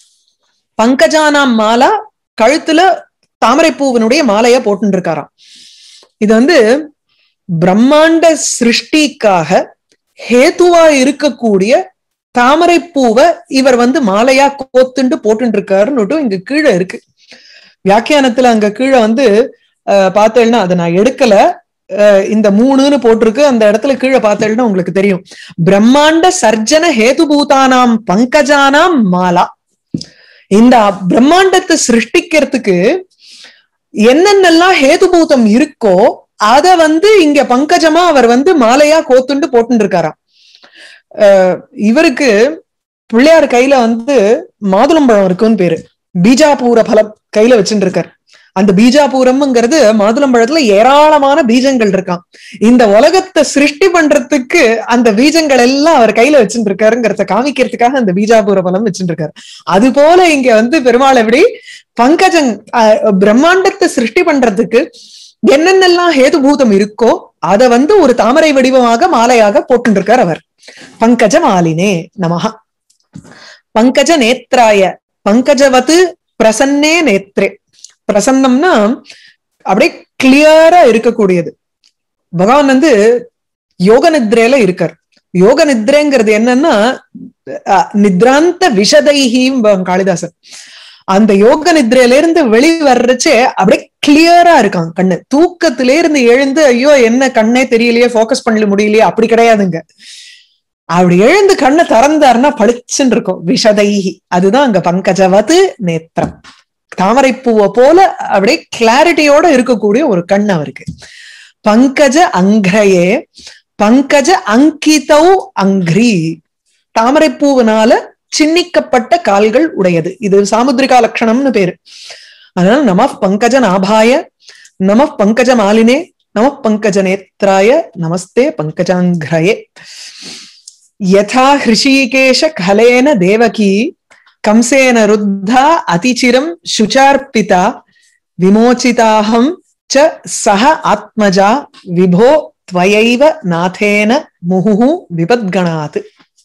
[SPEAKER 1] பங்கஜானாம் மாலா கழுத்துல தாமரைப்பூவினுடைய மாலைய போட்டுட்டு இருக்காராம் இது வந்து பிரம்மாண்ட சிருஷ்டிக்காக ஹேத்துவா இருக்கக்கூடிய தாமரைப்பூவை இவர் வந்து மாலையா கோத்துண்டு போட்டுட்டு இருக்காருன்னுட்டும் இங்க கீழே இருக்கு வியாக்கியானத்துல அங்க கீழே வந்து அஹ், பார்த்தேன்னா அதை நான் எடுக்கல அஹ், இந்த மூணுன்னு போட்டிருக்கு அந்த இடத்துல கீழே பார்த்தேன்னா உங்களுக்கு தெரியும் பிரம்மாண்ட சர்ஜன ஹேதுபூதானாம் பங்கஜானாம் மாலா இந்த பிரம்மாண்டத்தை சிருஷ்டிக்கிறதுக்கு என்னென்னலாம் ஹேதுபூதம் இருக்கோ அத வந்து இங்க பங்கஜமா அவர் வந்து மாலையா கோத்துண்டு போட்டுட்டு இருக்காராம் அஹ் இவருக்கு பிள்ளையார் கையில வந்து மாதுளம்பழம் இருக்குன்னு பேரு பீஜாபூர பலம் கையில வச்சுட்டு இருக்கார் அந்த பீஜாபூரம்ங்கிறது மாதுளம்பழத்துல ஏராளமான பீஜங்கள் இருக்கான் இந்த உலகத்தை சிருஷ்டி பண்றதுக்கு அந்த பீஜங்கள் எல்லாம் அவர் கையில வச்சுட்டு இருக்காருங்கிறத காமிக்கிறதுக்காக அந்த பீஜாபூர பலம் வச்சுட்டு இருக்காரு அது போல இங்க வந்து பெருமாள் எப்படி பங்கஜங் அஹ், பிரம்மாண்டத்தை சிருஷ்டி பண்றதுக்கு என்னென்னலாம் ஹேதுபூதம் இருக்கோ அத வந்து ஒரு தாமரை வடிவமாக மாலையாக போட்டுருக்கார் அவர் பங்கஜ மாலினே நமஹா பங்கஜ நேத்ராய பங்கஜவத்து பிரசன்னே நேத்ரே பிரசன்னம்னா அப்படியே கிளியரா இருக்கக்கூடியது பகவான் வந்து யோக நித்ரையில இருக்கார் யோக நித்ரைங்கிறது என்னன்னா அஹ், நித்ராந்த விஷதைஹிம் காளிதாசன் அந்த யோக நித்ரையில இருந்து வெளி வர்றச்சே அப்படியே கிளியரா இருக்கான் கண்ணு தூக்கத்திலே இருந்து எழுந்து ஐயோ என்ன கண்ணே தெரியலையே ஃபோக்கஸ் பண்ணல முடியலையே அப்படி கிடையாதுங்க அப்படி எழுந்து கண்ணை திறந்தாருன்னா பளிச்சுன்னு இருக்கும் விஷதைஹி அதுதான் அங்க பங்கஜவது நேத்திரம் தாமரைப்பூவை போல அப்படியே கிளாரிட்டியோட இருக்கக்கூடிய ஒரு கண் அவருக்கு பங்கஜ அங்கரையே பங்கஜ அங்கிதௌ அங்கிரி தாமரைப்பூவினால சின்னிக்கப்பட்ட கால்கள் உடையது இது சாமுத்ரிகா லட்சணம்னு பேரு அதனால நம பங்கஜ நாபாய நம பங்கஜ மாலினே நம பங்கஜ நேத்ராய நமஸ்தே பங்கஜாங்கிரயே யதா ஹிருஷிகேஷ கலேன தேவகி கம்சேன ருத்தா அதிச்சிரம் சுச்சார்ப்பிதா விமோச்சிதாஹம் ச சஹ ஆத்மஜா விபோ त्वयैव நாதேன முகுஹு விபத்கணாத்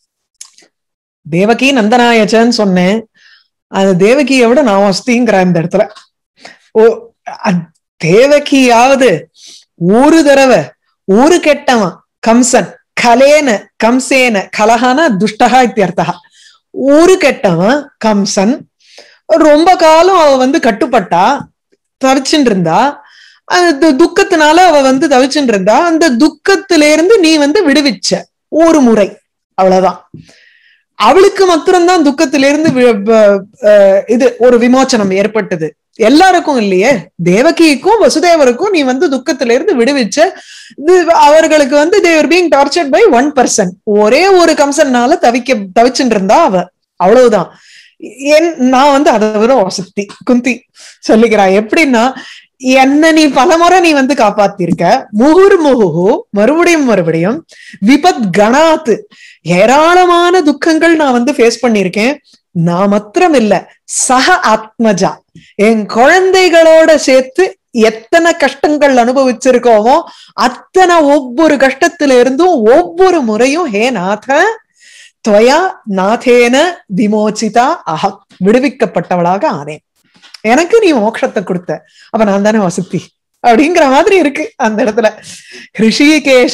[SPEAKER 1] தேவகி நந்தனாயச்சன்னு சொன்னேன் அந்த தேவகியை விட நான் வஸ்திங்கிற இந்த இடத்துல ஓ அ- தேவகியாவது ஒரு தடவை ஒரு கெட்டவன் கம்சன் கலேன கம்சேன கலஹான துஷ்டகா இத்தியர்த்தா ஒரு கெட்டவன் கம்சன் ரொம்ப காலம் அவ வந்து கட்டுப்பட்டா தவிச்சுட்டு இருந்தா அந்த து- துக்கத்தினால அவ வந்து தவிச்சுட்டு இருந்தா அந்த துக்கத்தில இருந்து நீ வந்து விடுவிச்ச ஒரு முறை அவ்வளவுதான் அவளுக்கு மாத்திரம்தான் துக்கத்திலிருந்து வி- ப- அஹ் இது ஒரு விமோச்சனம் ஏற்பட்டது எல்லாருக்கும் இல்லையே தேவகிக்கும் வசுதேவருக்கும் நீ வந்து துக்கத்தில இருந்து விடுவிச்ச இது அவர்களுக்கு வந்து தேவர் being tortured by one person ஒரே ஒரு கம்சன்னால தவிக்க தவிச்சுட்டு இருந்தா அவ அவ்வளவுதான் என் நான் வந்து அதை விட வசதி குந்தி சொல்லிக்கிறா எப்படின்னா என்ன நீ பலமுறை நீ வந்து காப்பாத்திருக்க முகுர் முகுஹு மறுபடியும் மறுபடியும் விபத் கணாத்து ஏராளமான துக்கங்கள் நான் வந்து ஃபேஸ் பண்ணிருக்கேன் நான் மாத்திரம் இல்ல சக ஆத்மஜா என் குழந்தைகளோட சேர்த்து எத்தனை கஷ்டங்கள் அனுபவிச்சிருக்கோமோ அத்தனை ஒவ்வொரு கஷ்டத்துல இருந்தும் ஒவ்வொரு முறையும் ஹே நாத துவயா நாதேன விமோச்சிதா அகம் விடுவிக்கப்பட்டவளாக ஆனேன் எனக்கு நீ மோட்சத்தை கொடுத்த அப்ப நான் தானே வசதி அப்படிங்கிற மாதிரி இருக்கு அந்த இடத்துல ரிஷிகேஷ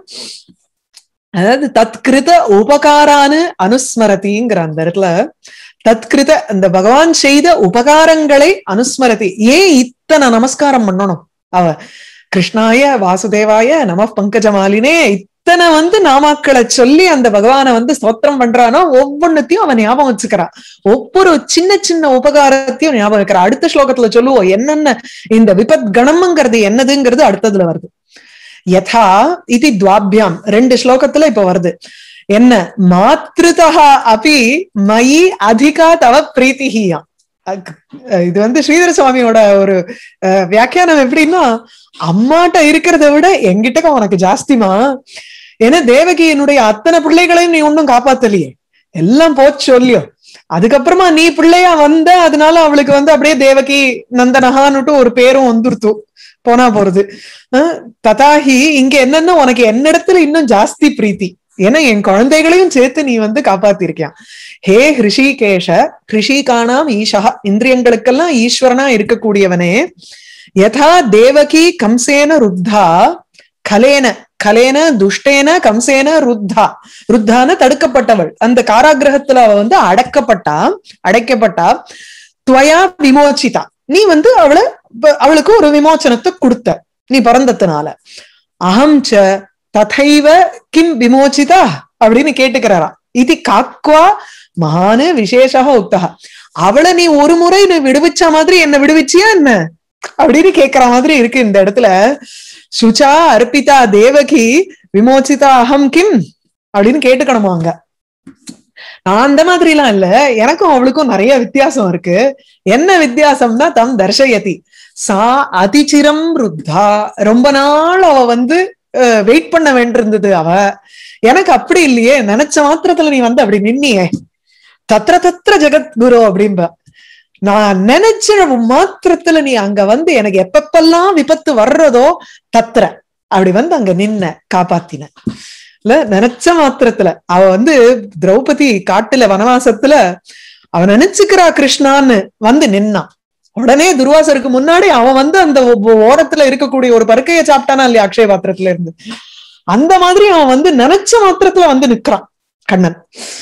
[SPEAKER 1] அதாவது தத்கிருத உபகாரானு அனுஸ்மரதிங்கிற அந்த இடத்துல தத்கிருத அந்த பகவான் செய்த உபகாரங்களை அனுஸ்மரதி ஏன் இத்தனை நமஸ்காரம் பண்ணணும் அவ கிருஷ்ணாய வாசுதேவாய நம பங்கஜமாலினே இத்தனை வந்து நாமாக்களை சொல்லி அந்த பகவானை வந்து ஸ்தோத்திரம் பண்றானோ ஒவ்வொன்னத்தையும் அவன் ஞாபகம் வச்சுக்கிறான் ஒவ்வொரு சின்ன சின்ன உபகாரத்தையும் ஞாபகம் வைக்கிறான் அடுத்த ஸ்லோகத்துல சொல்லுவோம் என்னென்ன இந்த விபத் கணம்ங்கிறது என்னதுங்கிறது அடுத்ததுல வருது யதா இது துவாபியாம் ரெண்டு ஸ்லோகத்துல இப்ப வருது என்ன மாத்ருதா அபி மயி அதிகா தவ பிரீத்திஹியாம் இது வந்து ஸ்ரீதர சுவாமியோட ஒரு அஹ், வியாக்கியானம் எப்படின்னா அம்மாட்ட இருக்கிறத விட எங்கிட்ட உனக்கு ஜாஸ்திமா ஏன்னா தேவகியினுடைய அத்தனை பிள்ளைகளையும் நீ ஒன்னும் காப்பாத்தலையே எல்லாம் போச்சு சொல்லியோ அதுக்கப்புறமா நீ பிள்ளையா வந்த அதனால அவளுக்கு வந்து அப்படியே தேவகி நந்தனஹான்னுட்டு ஒரு பேரும் வந்துருத்து போனா போறது அஹ், ததாஹி இங்க என்னன்னா உனக்கு என்னிடத்துல இன்னும் ஜாஸ்தி பிரீத்தி ஏன்னா என் குழந்தைகளையும் சேர்த்து நீ வந்து காப்பாத்திருக்கியான் ஹே ஹிருஷிகேஷ ஹிருஷிகானாம் ஈஷா இந்திரியங்களுக்கெல்லாம் ஈஸ்வரனா இருக்கக்கூடியவனே யதா தேவகி கம்சேன ருத்தா கலேன கலேன துஷ்டேன கம்சேன ருத்தா ருத்தான தடுக்கப்பட்டவள் அந்த காராகிரகத்துல அவ வந்து அடக்கப்பட்டா அடைக்கப்பட்டா துவயா விமோச்சிதா நீ வந்து அவளை ப- அவளுக்கு ஒரு விமோச்சனத்தை கொடுத்த நீ பிறந்ததுனால அகம் ச ததைவ கிம் விமோச்சிதா அப்படின்னு கேட்டுக்கிறாராம் இது காக்வா மகானு விசேஷா உக்தா அவளை நீ ஒரு முறை நீ விடுவிச்ச மாதிரி என்ன விடுவிச்சியா என்ன அப்படின்னு கேக்குற மாதிரி இருக்கு இந்த இடத்துல சுச்சா அர்ப்பிதா தேவகி விமோச்சிதா அகம் கிம் அப்படின்னு கேட்டுக்கணுமா அங்க நான் அந்த மாதிரி எல்லாம் இல்ல எனக்கும் அவளுக்கும் நிறைய வித்தியாசம் இருக்கு என்ன வித்தியாசம்னா தம் தர்ஷயதி சா அதிச்சிரம் ருத்தா ரொம்ப நாள் அவ வந்து வெயிட் பண்ண வேண்டியிருந்தது அவ எனக்கு அப்படி இல்லையே நினைச்ச மாத்திரத்துல நீ வந்து அப்படி நின்னியே தத்ர தத்ர ஜெகத்குரு அப்படின்ப நான் நினைச்ச மாத்திரத்துல நீ அங்க வந்து எனக்கு எப்பப்பெல்லாம் விபத்து வர்றதோ தத்ர அப்படி வந்து அங்க நின்ன காப்பாத்தின இல்ல நினைச்ச மாத்திரத்துல அவ வந்து திரௌபதி காட்டுல வனவாசத்துல அவ நினைச்சுக்கிறா கிருஷ்ணான்னு வந்து நின்னான் உடனே துர்வாசருக்கு முன்னாடி அவன் வந்து அந்த ஓரத்துல இருக்கக்கூடிய ஒரு பருக்கையை சாப்பிட்டானா இல்லையா அக்ஷய பாத்திரத்துல இருந்து அந்த மாதிரி அவன் வந்து நினைச்ச மாத்திரத்துல வந்து நிக்கிறான் கண்ணன்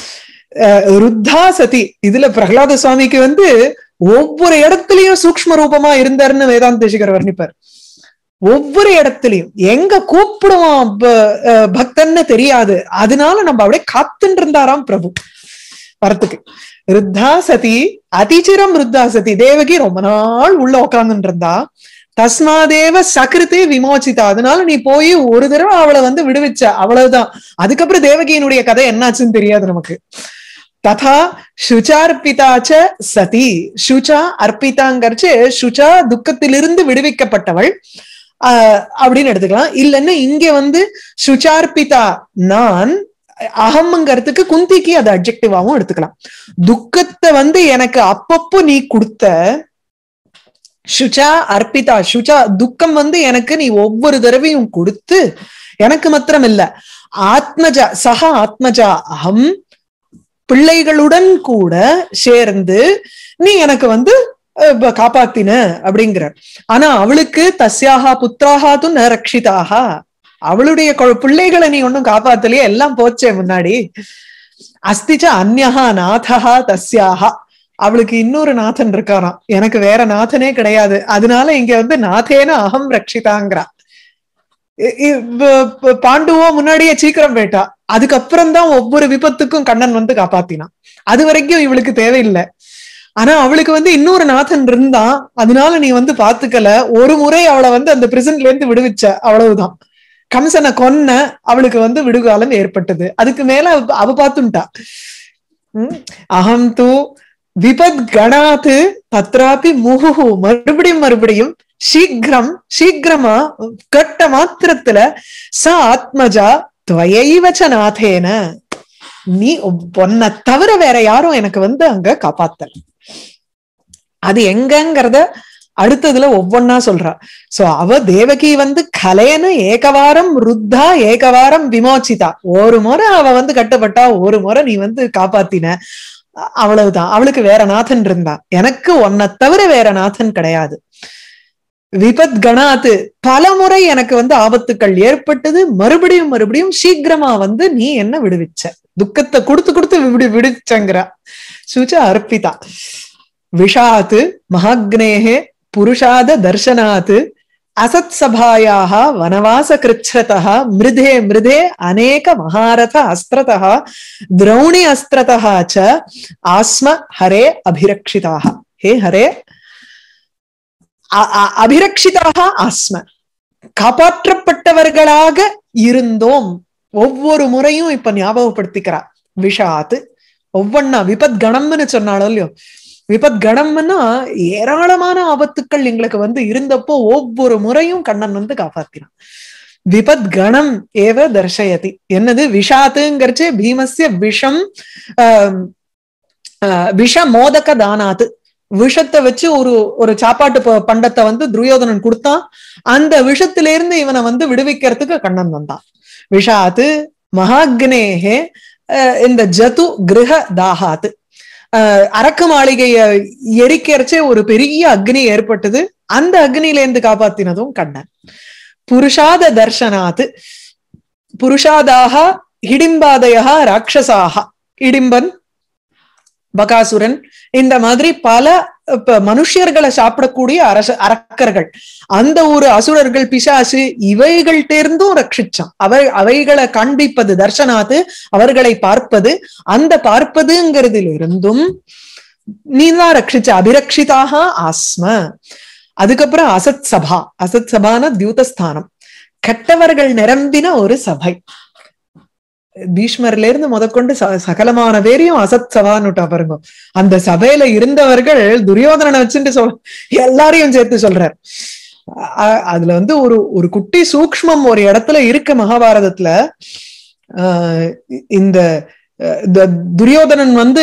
[SPEAKER 1] ருத்தா சதி இதுல பிரகலாத சுவாமிக்கு வந்து ஒவ்வொரு இடத்துலயும் சூக்ம ரூபமா இருந்தாருன்னு வேதாந்த தேசிகர் வர்ணிப்பார் ஒவ்வொரு இடத்துலயும் எங்க கூப்பிடுவான் பக்தன்னு தெரியாது அதனால நம்ம அப்படியே காத்துட்டு இருந்தாராம் பிரபு வரத்துக்கு ருத்தா சதி அதிச்சிரம் ருத்தா சதி தேவகி ரொம்ப நாள் உள்ள உட்கார்ந்துட்டு இருந்தா தஸ்மாதேவ சகிருத்தே விமோச்சிதா அதனால நீ போய் ஒரு தடவை அவளை வந்து விடுவிச்ச அவ்வளவுதான் அதுக்கப்புறம் தேவகியினுடைய கதை என்னாச்சுன்னு தெரியாது நமக்கு ததா சுச்சார்பிதாச்ச சதி சுச்சா அர்ப்பிதாங்கர்ச்சு சுச்சா துக்கத்திலிருந்து விடுவிக்கப்பட்டவள் ஆஹ் அப்படின்னு எடுத்துக்கலாம் இல்லைன்னா இங்க வந்து சுச்சார்பிதா நான் அகம்ங்கிறதுக்கு குந்திக்கு அது அப்ஜெக்டிவாவும் எடுத்துக்கலாம் துக்கத்தை வந்து எனக்கு அப்பப்போ நீ கொடுத்த சுச்சா அர்ப்பிதா சுச்சா துக்கம் வந்து எனக்கு நீ ஒவ்வொரு தடவையும் கொடுத்து எனக்கு மாத்திரம் இல்ல ஆத்மஜா சக ஆத்மஜா அகம் பிள்ளைகளுடன் கூட சேர்ந்து நீ எனக்கு வந்து காப்பாத்தின அப்படிங்கிற ஆனா அவளுக்கு தஸ்யாகா புத்திராகாத்தும் ந ரட்சிதாக அவளுடைய பிள்ளைகளை நீ ஒன்னும் காப்பாத்தலையே எல்லாம் போச்சே முன்னாடி அஸ்திச்ச அந்யஹா நாதஹா தஸ்யாகா அவளுக்கு இன்னொரு நாதன் இருக்காராம் எனக்கு வேற நாதனே கிடையாது அதனால இங்க வந்து நாதேன அகம் ரட்சிதாங்கிறா பாண்டுவோ முன்னாடியே சீக்கிரம் போயிட்டா அதுக்கப்புறம் தான் ஒவ்வொரு விபத்துக்கும் கண்ணன் வந்து காப்பாத்தினான் அது வரைக்கும் இவளுக்கு தேவையில்லை ஆனா அவளுக்கு வந்து இன்னொரு நாதன் இருந்தான் அதனால நீ வந்து பாத்துக்கல ஒரு முறை அவளை வந்து அந்த பிரிசன்ட்ல இருந்து விடுவிச்ச அவ்வளவுதான் கம்சனை கொன்ன அவளுக்கு வந்து விடுகாலம் ஏற்பட்டது அதுக்கு மேல அவ பார்த்துட்டா அகம் தூ விபத் கணாத்து தத்ராபி முகு மறுபடியும் மறுபடியும் சீக்கிரம் சீக்கிரமா கட்ட மாத்திரத்துல ச ஆத்மஜா துவயைவச்ச நாதேன நீ பொன்ன தவிர வேற யாரும் எனக்கு வந்து அங்க காப்பாத்தல அது எங்கங்கிறத அடுத்ததுல ஒவ்வொன்னா சொல்றா சோ அவ தேவகி வந்து கலையன ஏகவாரம் ருத்தா ஏகவாரம் விமோச்சிதா ஒரு முறை அவ வந்து கட்டுப்பட்டா ஒரு முறை நீ வந்து காப்பாத்தின அவ்வளவுதான் அவளுக்கு வேற நாதன் இருந்தா எனக்கு உன்னை தவிர வேற நாதன் கிடையாது விபத் கணாத்து பல முறை எனக்கு வந்து ஆபத்துக்கள் ஏற்பட்டது மறுபடியும் மறுபடியும் சீக்கிரமா வந்து நீ என்ன விடுவிச்ச துக்கத்தை கொடுத்து கொடுத்து விடு விடுச்சங்கிறா சுச்ச அர்ப்பிதா விஷாத்து மகாக்னேகே புருஷாத தர்சனாத் அசத் சபாயாக வனவாச கிருச்சதா மிருதே மிருதே அநேக மகாரத அஸ்திரதா திரௌணி அஸ்திரதா ச ஆஸ்ம ஹரே அபிரக்ஷிதாக ஹே ஹரே அபிரக்ஷிதாக ஆஸ்ம காப்பாற்றப்பட்டவர்களாக இருந்தோம் ஒவ்வொரு முறையும் இப்ப ஞாபகப்படுத்திக்கிறா விஷாத்து ஒவ்வொன்னா விபத் கணம்னு சொன்னாலும் இல்லையோ விபத் கணம்னா ஏராளமான ஆபத்துக்கள் எங்களுக்கு வந்து இருந்தப்போ ஒவ்வொரு முறையும் கண்ணன் வந்து காப்பாத்தினான் விபத் கணம் ஏவ தர்ஷயதி என்னது விஷாத்துங்கிறச்சு பீமஸ்ய விஷம் விஷ மோதக தானாத்து விஷத்தை வச்சு ஒரு ஒரு சாப்பாட்டு பண்டத்தை வந்து துரியோதனன் கொடுத்தான் அந்த விஷத்திலிருந்து இவனை வந்து விடுவிக்கிறதுக்கு கண்ணன் வந்தான் விஷாத்து மகாக்னேகே இந்த ஜது கிரக தாகாத்து அரக்கு மாளிகைய எரிக்கிறச்சே ஒரு பெரிய அக்னி ஏற்பட்டது அந்த அக்னியில இருந்து காப்பாத்தினதும் கண்ணன் புருஷாத தர்ஷனாத்து புருஷாதாக ஹிடிம்பாதயா ராட்சசாக இடிம்பன் பகாசுரன் இந்த மாதிரி பல மனுஷர்களை சாப்பிடக்கூடிய அரச அரக்கர்கள் அந்த ஒரு அசுரர்கள் பிசாசு இவைகள்ட்ட இருந்தும் ரட்சிச்சான் அவை அவைகளை காண்பிப்பது தர்ஷனாத்து அவர்களை பார்ப்பது அந்த பார்ப்பதுங்கிறதுல இருந்தும் நீதான் ரட்சிச்ச அபிரக்ஷிதாக ஆஸ்ம அதுக்கப்புறம் அசத் சபா அசத் சபான தியூதஸ்தானம் கெட்டவர்கள் நிரம்பின ஒரு சபை பீஷ்மர்ல இருந்து முதற்கொண்டு ச- சகலமான பேரையும் அசத் சபான்னுட்டா பாருங்க அந்த சபையில இருந்தவர்கள் துரியோதனனை வச்சுட்டு சொல் எல்லாரையும் சேர்த்து சொல்றார் அ- அதுல வந்து ஒரு ஒரு குட்டி சூக்ஷ்மம் ஒரு இடத்துல இருக்கு மகாபாரதத்துல ஆஹ் இந்த அஹ், த- துரியோதனன் வந்து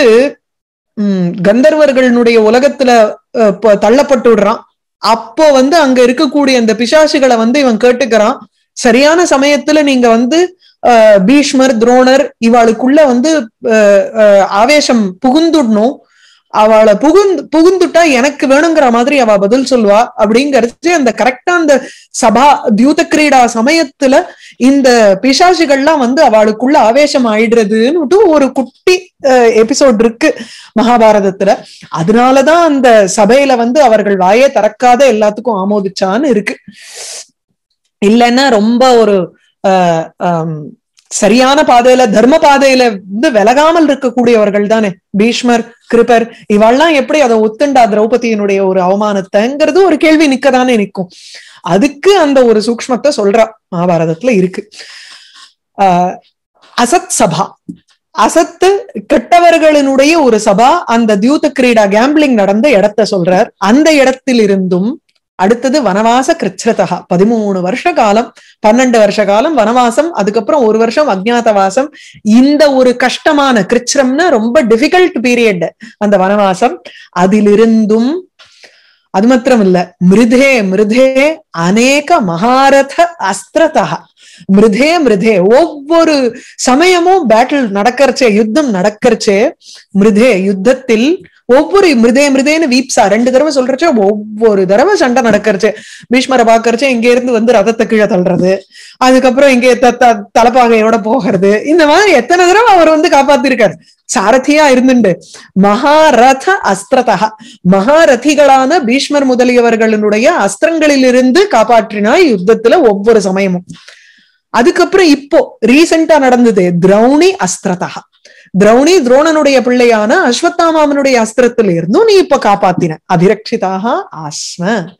[SPEAKER 1] உம் கந்தர்வர்களுடைய உலகத்துல அஹ், ப- தள்ளப்பட்டு விடுறான் அப்போ வந்து அங்க இருக்கக்கூடிய அந்த பிசாசுகளை வந்து இவன் கேட்டுக்கிறான் சரியான சமயத்துல நீங்க வந்து அஹ், பீஷ்மர் துரோணர் இவாளுக்குள்ள வந்து அஹ், அஹ், ஆவேசம் புகுந்துடணும் அவளை புகுந்து புகுந்துட்டா எனக்கு வேணுங்கிற மாதிரி அவ பதில் சொல்லுவா அப்படிங்கறது அந்த கரெக்டா அந்த சபா தியூத கிரீடா சமயத்துல இந்த பிசாசுகள்லாம் வந்து அவளுக்குள்ள ஆவேசம் ஆயிடுறதுன்னு ஒரு குட்டி எபிசோட் இருக்கு மகாபாரதத்துல அதனாலதான் அந்த சபையில வந்து அவர்கள் வாயே திறக்காத எல்லாத்துக்கும் ஆமோதிச்சான்னு இருக்கு இல்லைன்னா ரொம்ப ஒரு ஆஹ் ஆம், சரியான பாதையில தர்ம பாதையில வந்து விலகாமல் இருக்கக்கூடியவர்கள் தானே பீஷ்மர் கிருபர் இவெல்லாம் எப்படி அதை ஒத்துண்டா திரௌபதியினுடைய ஒரு அவமானத்தைங்கிறது ஒரு கேள்வி நிக்கதானே நிக்கும் அதுக்கு அந்த ஒரு சூக்ஷ்மத்தை சொல்றா மகாபாரதத்துல இருக்கு ஆஹ் அசத் சபா அசத்து கெட்டவர்களினுடைய ஒரு சபா அந்த தியூத கிரீடா கேம்பிளிங் நடந்த இடத்தை சொல்றார் அந்த இடத்திலிருந்தும் அடுத்தது வனவாச கிருச்ரதா பதிமூணு வருஷ காலம் பன்னெண்டு வருஷ காலம் வனவாசம் அதுக்கப்புறம் ஒரு வருஷம் அஜ்ஞாதவாசம் இந்த ஒரு கஷ்டமான கிருச்ரம்னா ரொம்ப டிஃபிகல்ட் பீரியட் அந்த வனவாசம் அதிலிருந்தும் அது மாத்திரம் இல்ல மிருதே மிருதே அநேக மகாரத அஸ்திரதா மிருதே மிருதே ஒவ்வொரு சமயமும் பேட்டில் நடக்கறச்சே யுத்தம் நடக்கறச்சே மிருதே யுத்தத்தில் ஒவ்வொரு மிருதே மிருதேன்னு வீப்சா ரெண்டு தடவை சொல்றச்சே ஒவ்வொரு தடவை சண்டை நடக்கறச்சே பீஷ்மரை பாக்கறச்சே இங்க இருந்து வந்து ரதத்தை கீழே தள்ளுறது அதுக்கப்புறம் இங்கே த- த- தலைப்பாகையோட போகிறது இந்த மாதிரி எத்தனை தடவை அவர் வந்து காப்பாத்திருக்காரு சாரதியா இருந்துண்டு மகாரத அஸ்திரதா மகாரதிகளான பீஷ்மர் முதலியவர்களுடைய அஸ்திரங்களிலிருந்து காப்பாற்றினாய் யுத்தத்துல ஒவ்வொரு சமயமும் அதுக்கப்புறம் இப்போ ரீசெண்டா நடந்தது திரௌணி அஸ்திரதா திரௌணி துரோணனுடைய பிள்ளையான அஸ்வத்தாமாமனுடைய அஸ்திரத்துல இருந்தும் நீ இப்ப காப்பாத்தின அபிரக்ஷிதாக ஆஸ்ம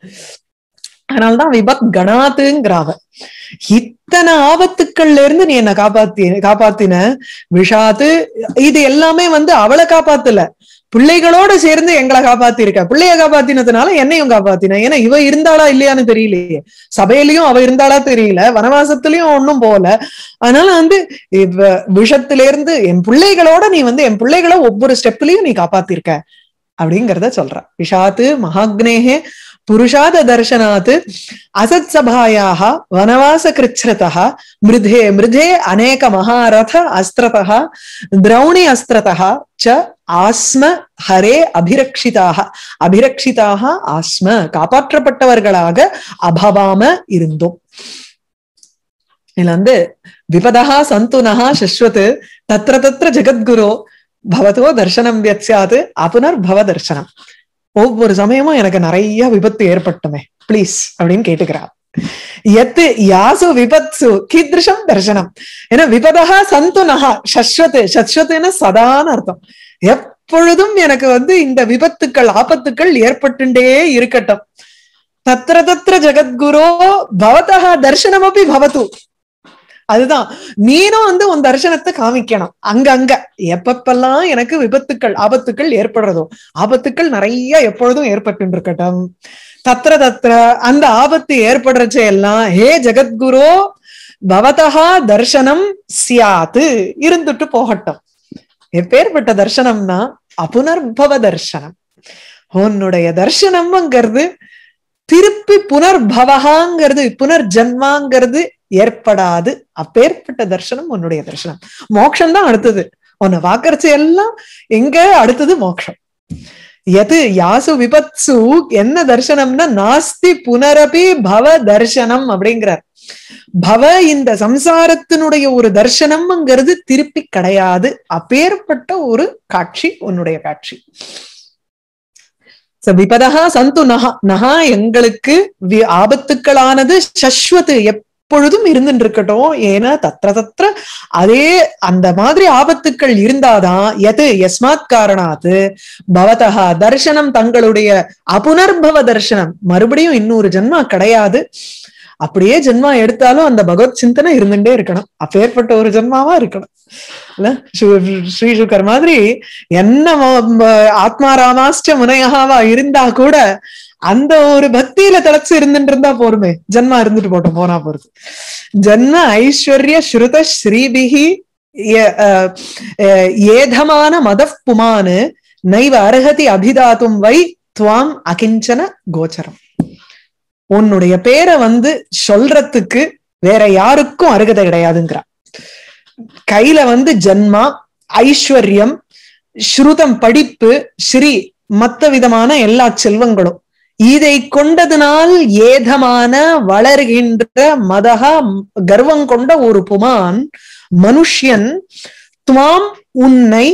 [SPEAKER 1] அதனால்தான் விபத் கணாத்துங்கிறாவ இத்தனை ஆபத்துக்கள்ல இருந்து நீ என்ன காப்பாத்தி காப்பாத்தின விஷாத்து இது எல்லாமே வந்து அவளை காப்பாத்தல பிள்ளைகளோட சேர்ந்து எங்களை காப்பாத்திருக்க பிள்ளைய காப்பாத்தினதுனால என்னையும் காப்பாத்தின ஏன்னா இவ இருந்தாளா இல்லையான்னு தெரியலையே சபையிலயும் அவ இருந்தாளா தெரியல வனவாசத்திலயும் ஒன்னும் போல அதனால வந்து இவ விஷத்துல இருந்து என் பிள்ளைகளோட நீ வந்து என் பிள்ளைகளை ஒவ்வொரு ஸ்டெப்லயும் நீ காப்பாத்திருக்க அப்படிங்கறத சொல்ற விஷாத்து மகாக்னேகே புருஷாத தர்சனாத் அசத் சபாயாக வனவாச கிருச்ரதா மிருதே மிருதே அநேக மகாரத அஸ்திரதா திரௌணி அஸ்திரதா ச ஆஸ்ம ஹரே அபிரக்ஷிதாக அபிரக்ஷிதாக ஆஸ்ம காப்பாற்றப்பட்டவர்களாக அபவாம இருந்தோம் இதுல வந்து விபதா சந்துனஹா சஸ்வத் தத்ர தத்ர ஜெகத்குரு பவதோ தர்சனம் வியத்யாத் அபுனர் பவ தர்சனம் ஒவ்வொரு சமயமும் எனக்கு நிறைய விபத்து ஏற்பட்டுமே ப்ளீஸ் அப்படின்னு கேட்டுக்கிறார் எத்து யாசு விபத்சு கீதிருஷம் தர்சனம் ஏன்னா விபதா சந்து நகா சஸ்வத்து சஸ்வத்துன்னு சதான்னு அர்த்தம் எப்பொழுதும் எனக்கு வந்து இந்த விபத்துக்கள் ஆபத்துக்கள் ஏற்பட்டுட்டே இருக்கட்டும் தத்திர தத்திர ஜெகத்குரோ பவதா தர்சனம் அப்படி பவத்து அதுதான் நீனும் வந்து உன் தரிசனத்தை காமிக்கணும் அங்க அங்க எப்பப்பெல்லாம் எனக்கு விபத்துக்கள் ஆபத்துக்கள் ஏற்படுறதோ ஆபத்துக்கள் நிறைய எப்பொழுதும் ஏற்பட்டு இருக்கட்டும் தத்திர தத்திர அந்த ஆபத்து ஏற்படுறச்ச எல்லாம் ஹே ஜெகத்குரோ பவதா தர்சனம் சியாத்து இருந்துட்டு போகட்டும் எப்பேற்பட்ட தர்சனம்னா அபுனர்பவ தர்சனம் உன்னுடைய தர்சனம்ங்கிறது திருப்பி புனர்பவகாங்கிறது புனர்ஜன்மாங்கிறது ஏற்படாது அப்பேற்பட்ட தர்சனம் உன்னுடைய தர்சனம் மோட்சம் தான் அடுத்தது உன்னை பாக்கறச்சு எல்லாம் எங்க அடுத்தது மோட்சம் எது யாசு விபத்சு என்ன தர்சனம்னா நாஸ்தி புனரபி பவ தர்சனம் அப்படிங்கிறார் பவ இந்த சம்சாரத்தினுடைய ஒரு தர்சனம்ங்கிறது திருப்பி கிடையாது அப்பேற்பட்ட ஒரு காட்சி உன்னுடைய காட்சி விபதா சந்து நகா நகா எங்களுக்கு வி- ஆபத்துக்களானது சஸ்வத்து எப்பொழுதும் இருந்துட்டு இருக்கட்டும் ஏன்னா தத்திர தத்திர அதே அந்த மாதிரி ஆபத்துக்கள் இருந்தாதான் எது எஸ்மாத் காரணாத்து பவதா தர்சனம் தங்களுடைய அபுனர்பவ தர்சனம் மறுபடியும் இன்னொரு ஜென்மா கிடையாது அப்படியே ஜென்மா எடுத்தாலும் அந்த பகவத் சிந்தனை இருந்துட்டே இருக்கணும் அப்பேற்பட்ட ஒரு ஜென்மாவா இருக்கணும் இல்ல ஸ்ரீ- ஸ்ரீ சுகர் மாதிரி என்ன ம- ம- ஆத்மாராமாஷ்ட முனையாவா இருந்தா கூட அந்த ஒரு பக்தியில திளைச்சு இருந்துட்டு இருந்தா போருமே ஜென்மா இருந்துட்டு போட்டோம் போனா போறது ஜன்ம ஐஸ்வர்ய ஸ்ருத ஸ்ரீபிகி ஏ- அஹ், அஹ், ஏதமான மதப் புமானு நைவ அருகதி அபிதாத்தும் வை துவாம் அகிஞ்சன கோச்சரம் உன்னுடைய பேரை வந்து சொல்றதுக்கு வேற யாருக்கும் அருகதை கிடையாதுங்கிறா கையில வந்து ஜன்மா ஐஸ்வர்யம் ஸ்ருதம் படிப்பு ஸ்ரீ மத்த விதமான எல்லா செல்வங்களும் இதை கொண்டதினால் ஏதமான வளர்கின்ற மதகா கர்வம் கொண்ட ஒரு புமான் மனுஷ்யன் துவாம் உன்னை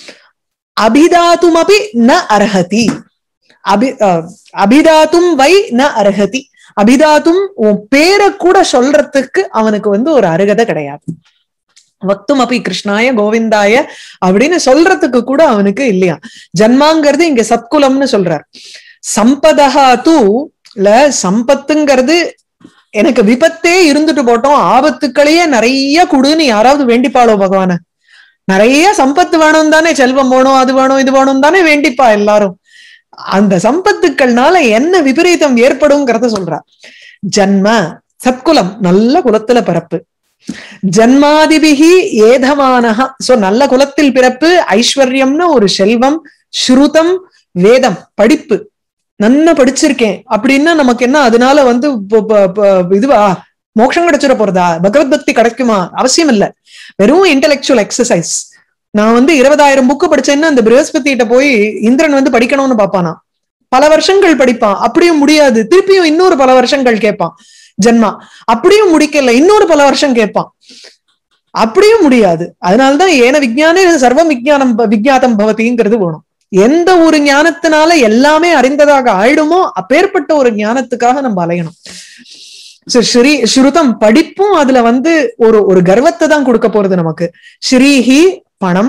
[SPEAKER 1] அபிதாத்துமபி ந அர்ஹதி அபி அஹ், அபிதாத்தும் வை ந அர்ஹதி அபிதாத்தும் உன் பேரை கூட சொல்றதுக்கு அவனுக்கு வந்து ஒரு அருகதை கிடையாது வக்தும் அப்பி கிருஷ்ணாய கோவிந்தாய அப்படின்னு சொல்றதுக்கு கூட அவனுக்கு இல்லையா ஜன்மாங்கிறது இங்க சத்குலம்னு சொல்றார் சம்பதகா தூ இல்ல சம்பத்துங்கிறது எனக்கு விபத்தே இருந்துட்டு போட்டோம் ஆபத்துக்களையே நிறைய குடுன்னு யாராவது வேண்டிப்பாளோ பகவான நிறைய சம்பத்து வேணும் தானே செல்வம் வேணும் அது வேணும் இது வேணும் தானே வேண்டிப்பா எல்லாரும் அந்த சம்பத்துக்கள்னால என்ன விபரீதம் ஏற்படுங்கிறத சொல்றா ஜன்ம சத்குலம் நல்ல குலத்துல பிறப்பு ஜன்மாதிபிகி ஏதமானஹா சோ நல்ல குலத்தில் பிறப்பு ஐஸ்வர்யம்னு ஒரு செல்வம் ஸ்ருதம் வேதம் படிப்பு நன்னா படிச்சிருக்கேன் அப்படின்னா நமக்கு என்ன அதனால வந்து ப- ப- ப- இதுவா மோட்சம் கிடைச்சிட போறதா பகவத் பக்தி கிடைக்குமா அவசியம் இல்ல வெறும் இன்டெலெக்சுவல் எக்ஸசைஸ் நான் வந்து இருபதாயிரம் புக்கு படிச்சேன்னா அந்த பிரகஸ்பதி கிட்ட போய் இந்திரன் வந்து படிக்கணும்னு பாப்பானா பல வருஷங்கள் படிப்பான் அப்படியும் முடியாது திருப்பியும் இன்னொரு பல வருஷங்கள் கேட்பான் ஜென்மா அப்படியும் முடிக்கல இன்னொரு பல வருஷம் கேட்பான் அப்படியும் முடியாது அதனாலதான் ஏன விஞ்ஞானே சர்வம் விஞ்ஞானம் ப- விஞ்ஞாதம் பவதிங்கிறது வேணும் எந்த ஒரு ஞானத்தினால எல்லாமே அறிந்ததாக ஆயிடுமோ அப்பேற்பட்ட ஒரு ஞானத்துக்காக நம்ம அலையணும் So, ஸ்ரீ ஸ்ருதம் படிப்பும் அதுல வந்து ஒரு ஒரு கர்வத்தை தான் கொடுக்க போறது நமக்கு ஸ்ரீஹி பணம்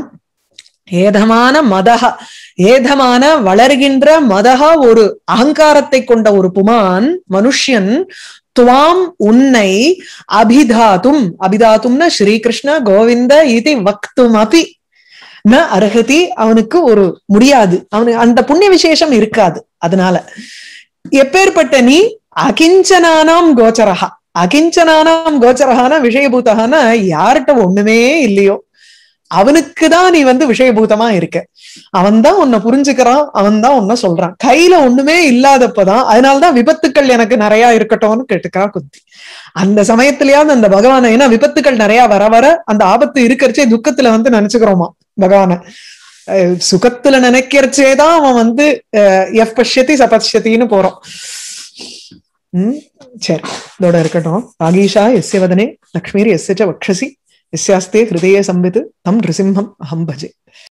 [SPEAKER 1] ஏதமான மதஹ ஏதமான வளர்கின்ற மதஹா ஒரு அகங்காரத்தை கொண்ட ஒரு புமான் மனுஷ்யன் துவாம் உன்னை அபிதாத்தும் அபிதாத்தும்னா ஸ்ரீகிருஷ்ண கோவிந்த இது வக்தும் அபி ந அருகதி அவனுக்கு ஒரு முடியாது அவனுக்கு அந்த புண்ணிய விசேஷம் இருக்காது அதனால எப்பேற்பட்ட நீ அகிஞ்சனானாம் கோச்சரஹா அகிஞ்சனானாம் கோச்சரஹான விஷயபூதகான யார்கிட்ட ஒண்ணுமே இல்லையோ அவனுக்குதான் நீ வந்து விஷயபூதமா இருக்க அவன் தான் உன்னை புரிஞ்சுக்கிறான் அவன் தான் உன்னை சொல்றான் கையில ஒண்ணுமே இல்லாதப்பதான் அதனாலதான் விபத்துக்கள் எனக்கு நிறைய இருக்கட்டும்னு கேட்டுக்கா குத்தி அந்த சமயத்திலயாவது அந்த பகவானை ஏன்னா விபத்துக்கள் நிறைய வர வர அந்த ஆபத்து இருக்கிறச்சே துக்கத்துல வந்து நினைச்சுக்கிறோமா பகவானை அஹ் சுகத்துல நினைக்கிறச்சேதான் அவன் வந்து அஹ் எஃப் பஷ்யதி சபஷ்யத்தின்னு போறோம் உம் சரி இதோட இருக்கட்டும் ஆகீஷா எஸ்ய வதனே லக்ஷ்மீர் எஸ்ய ச வக்ஷசி எஸ்யாஸ்தே ஹிருதய சம்பித் தம் நிருசிம்ஹம் அஹம் பஜே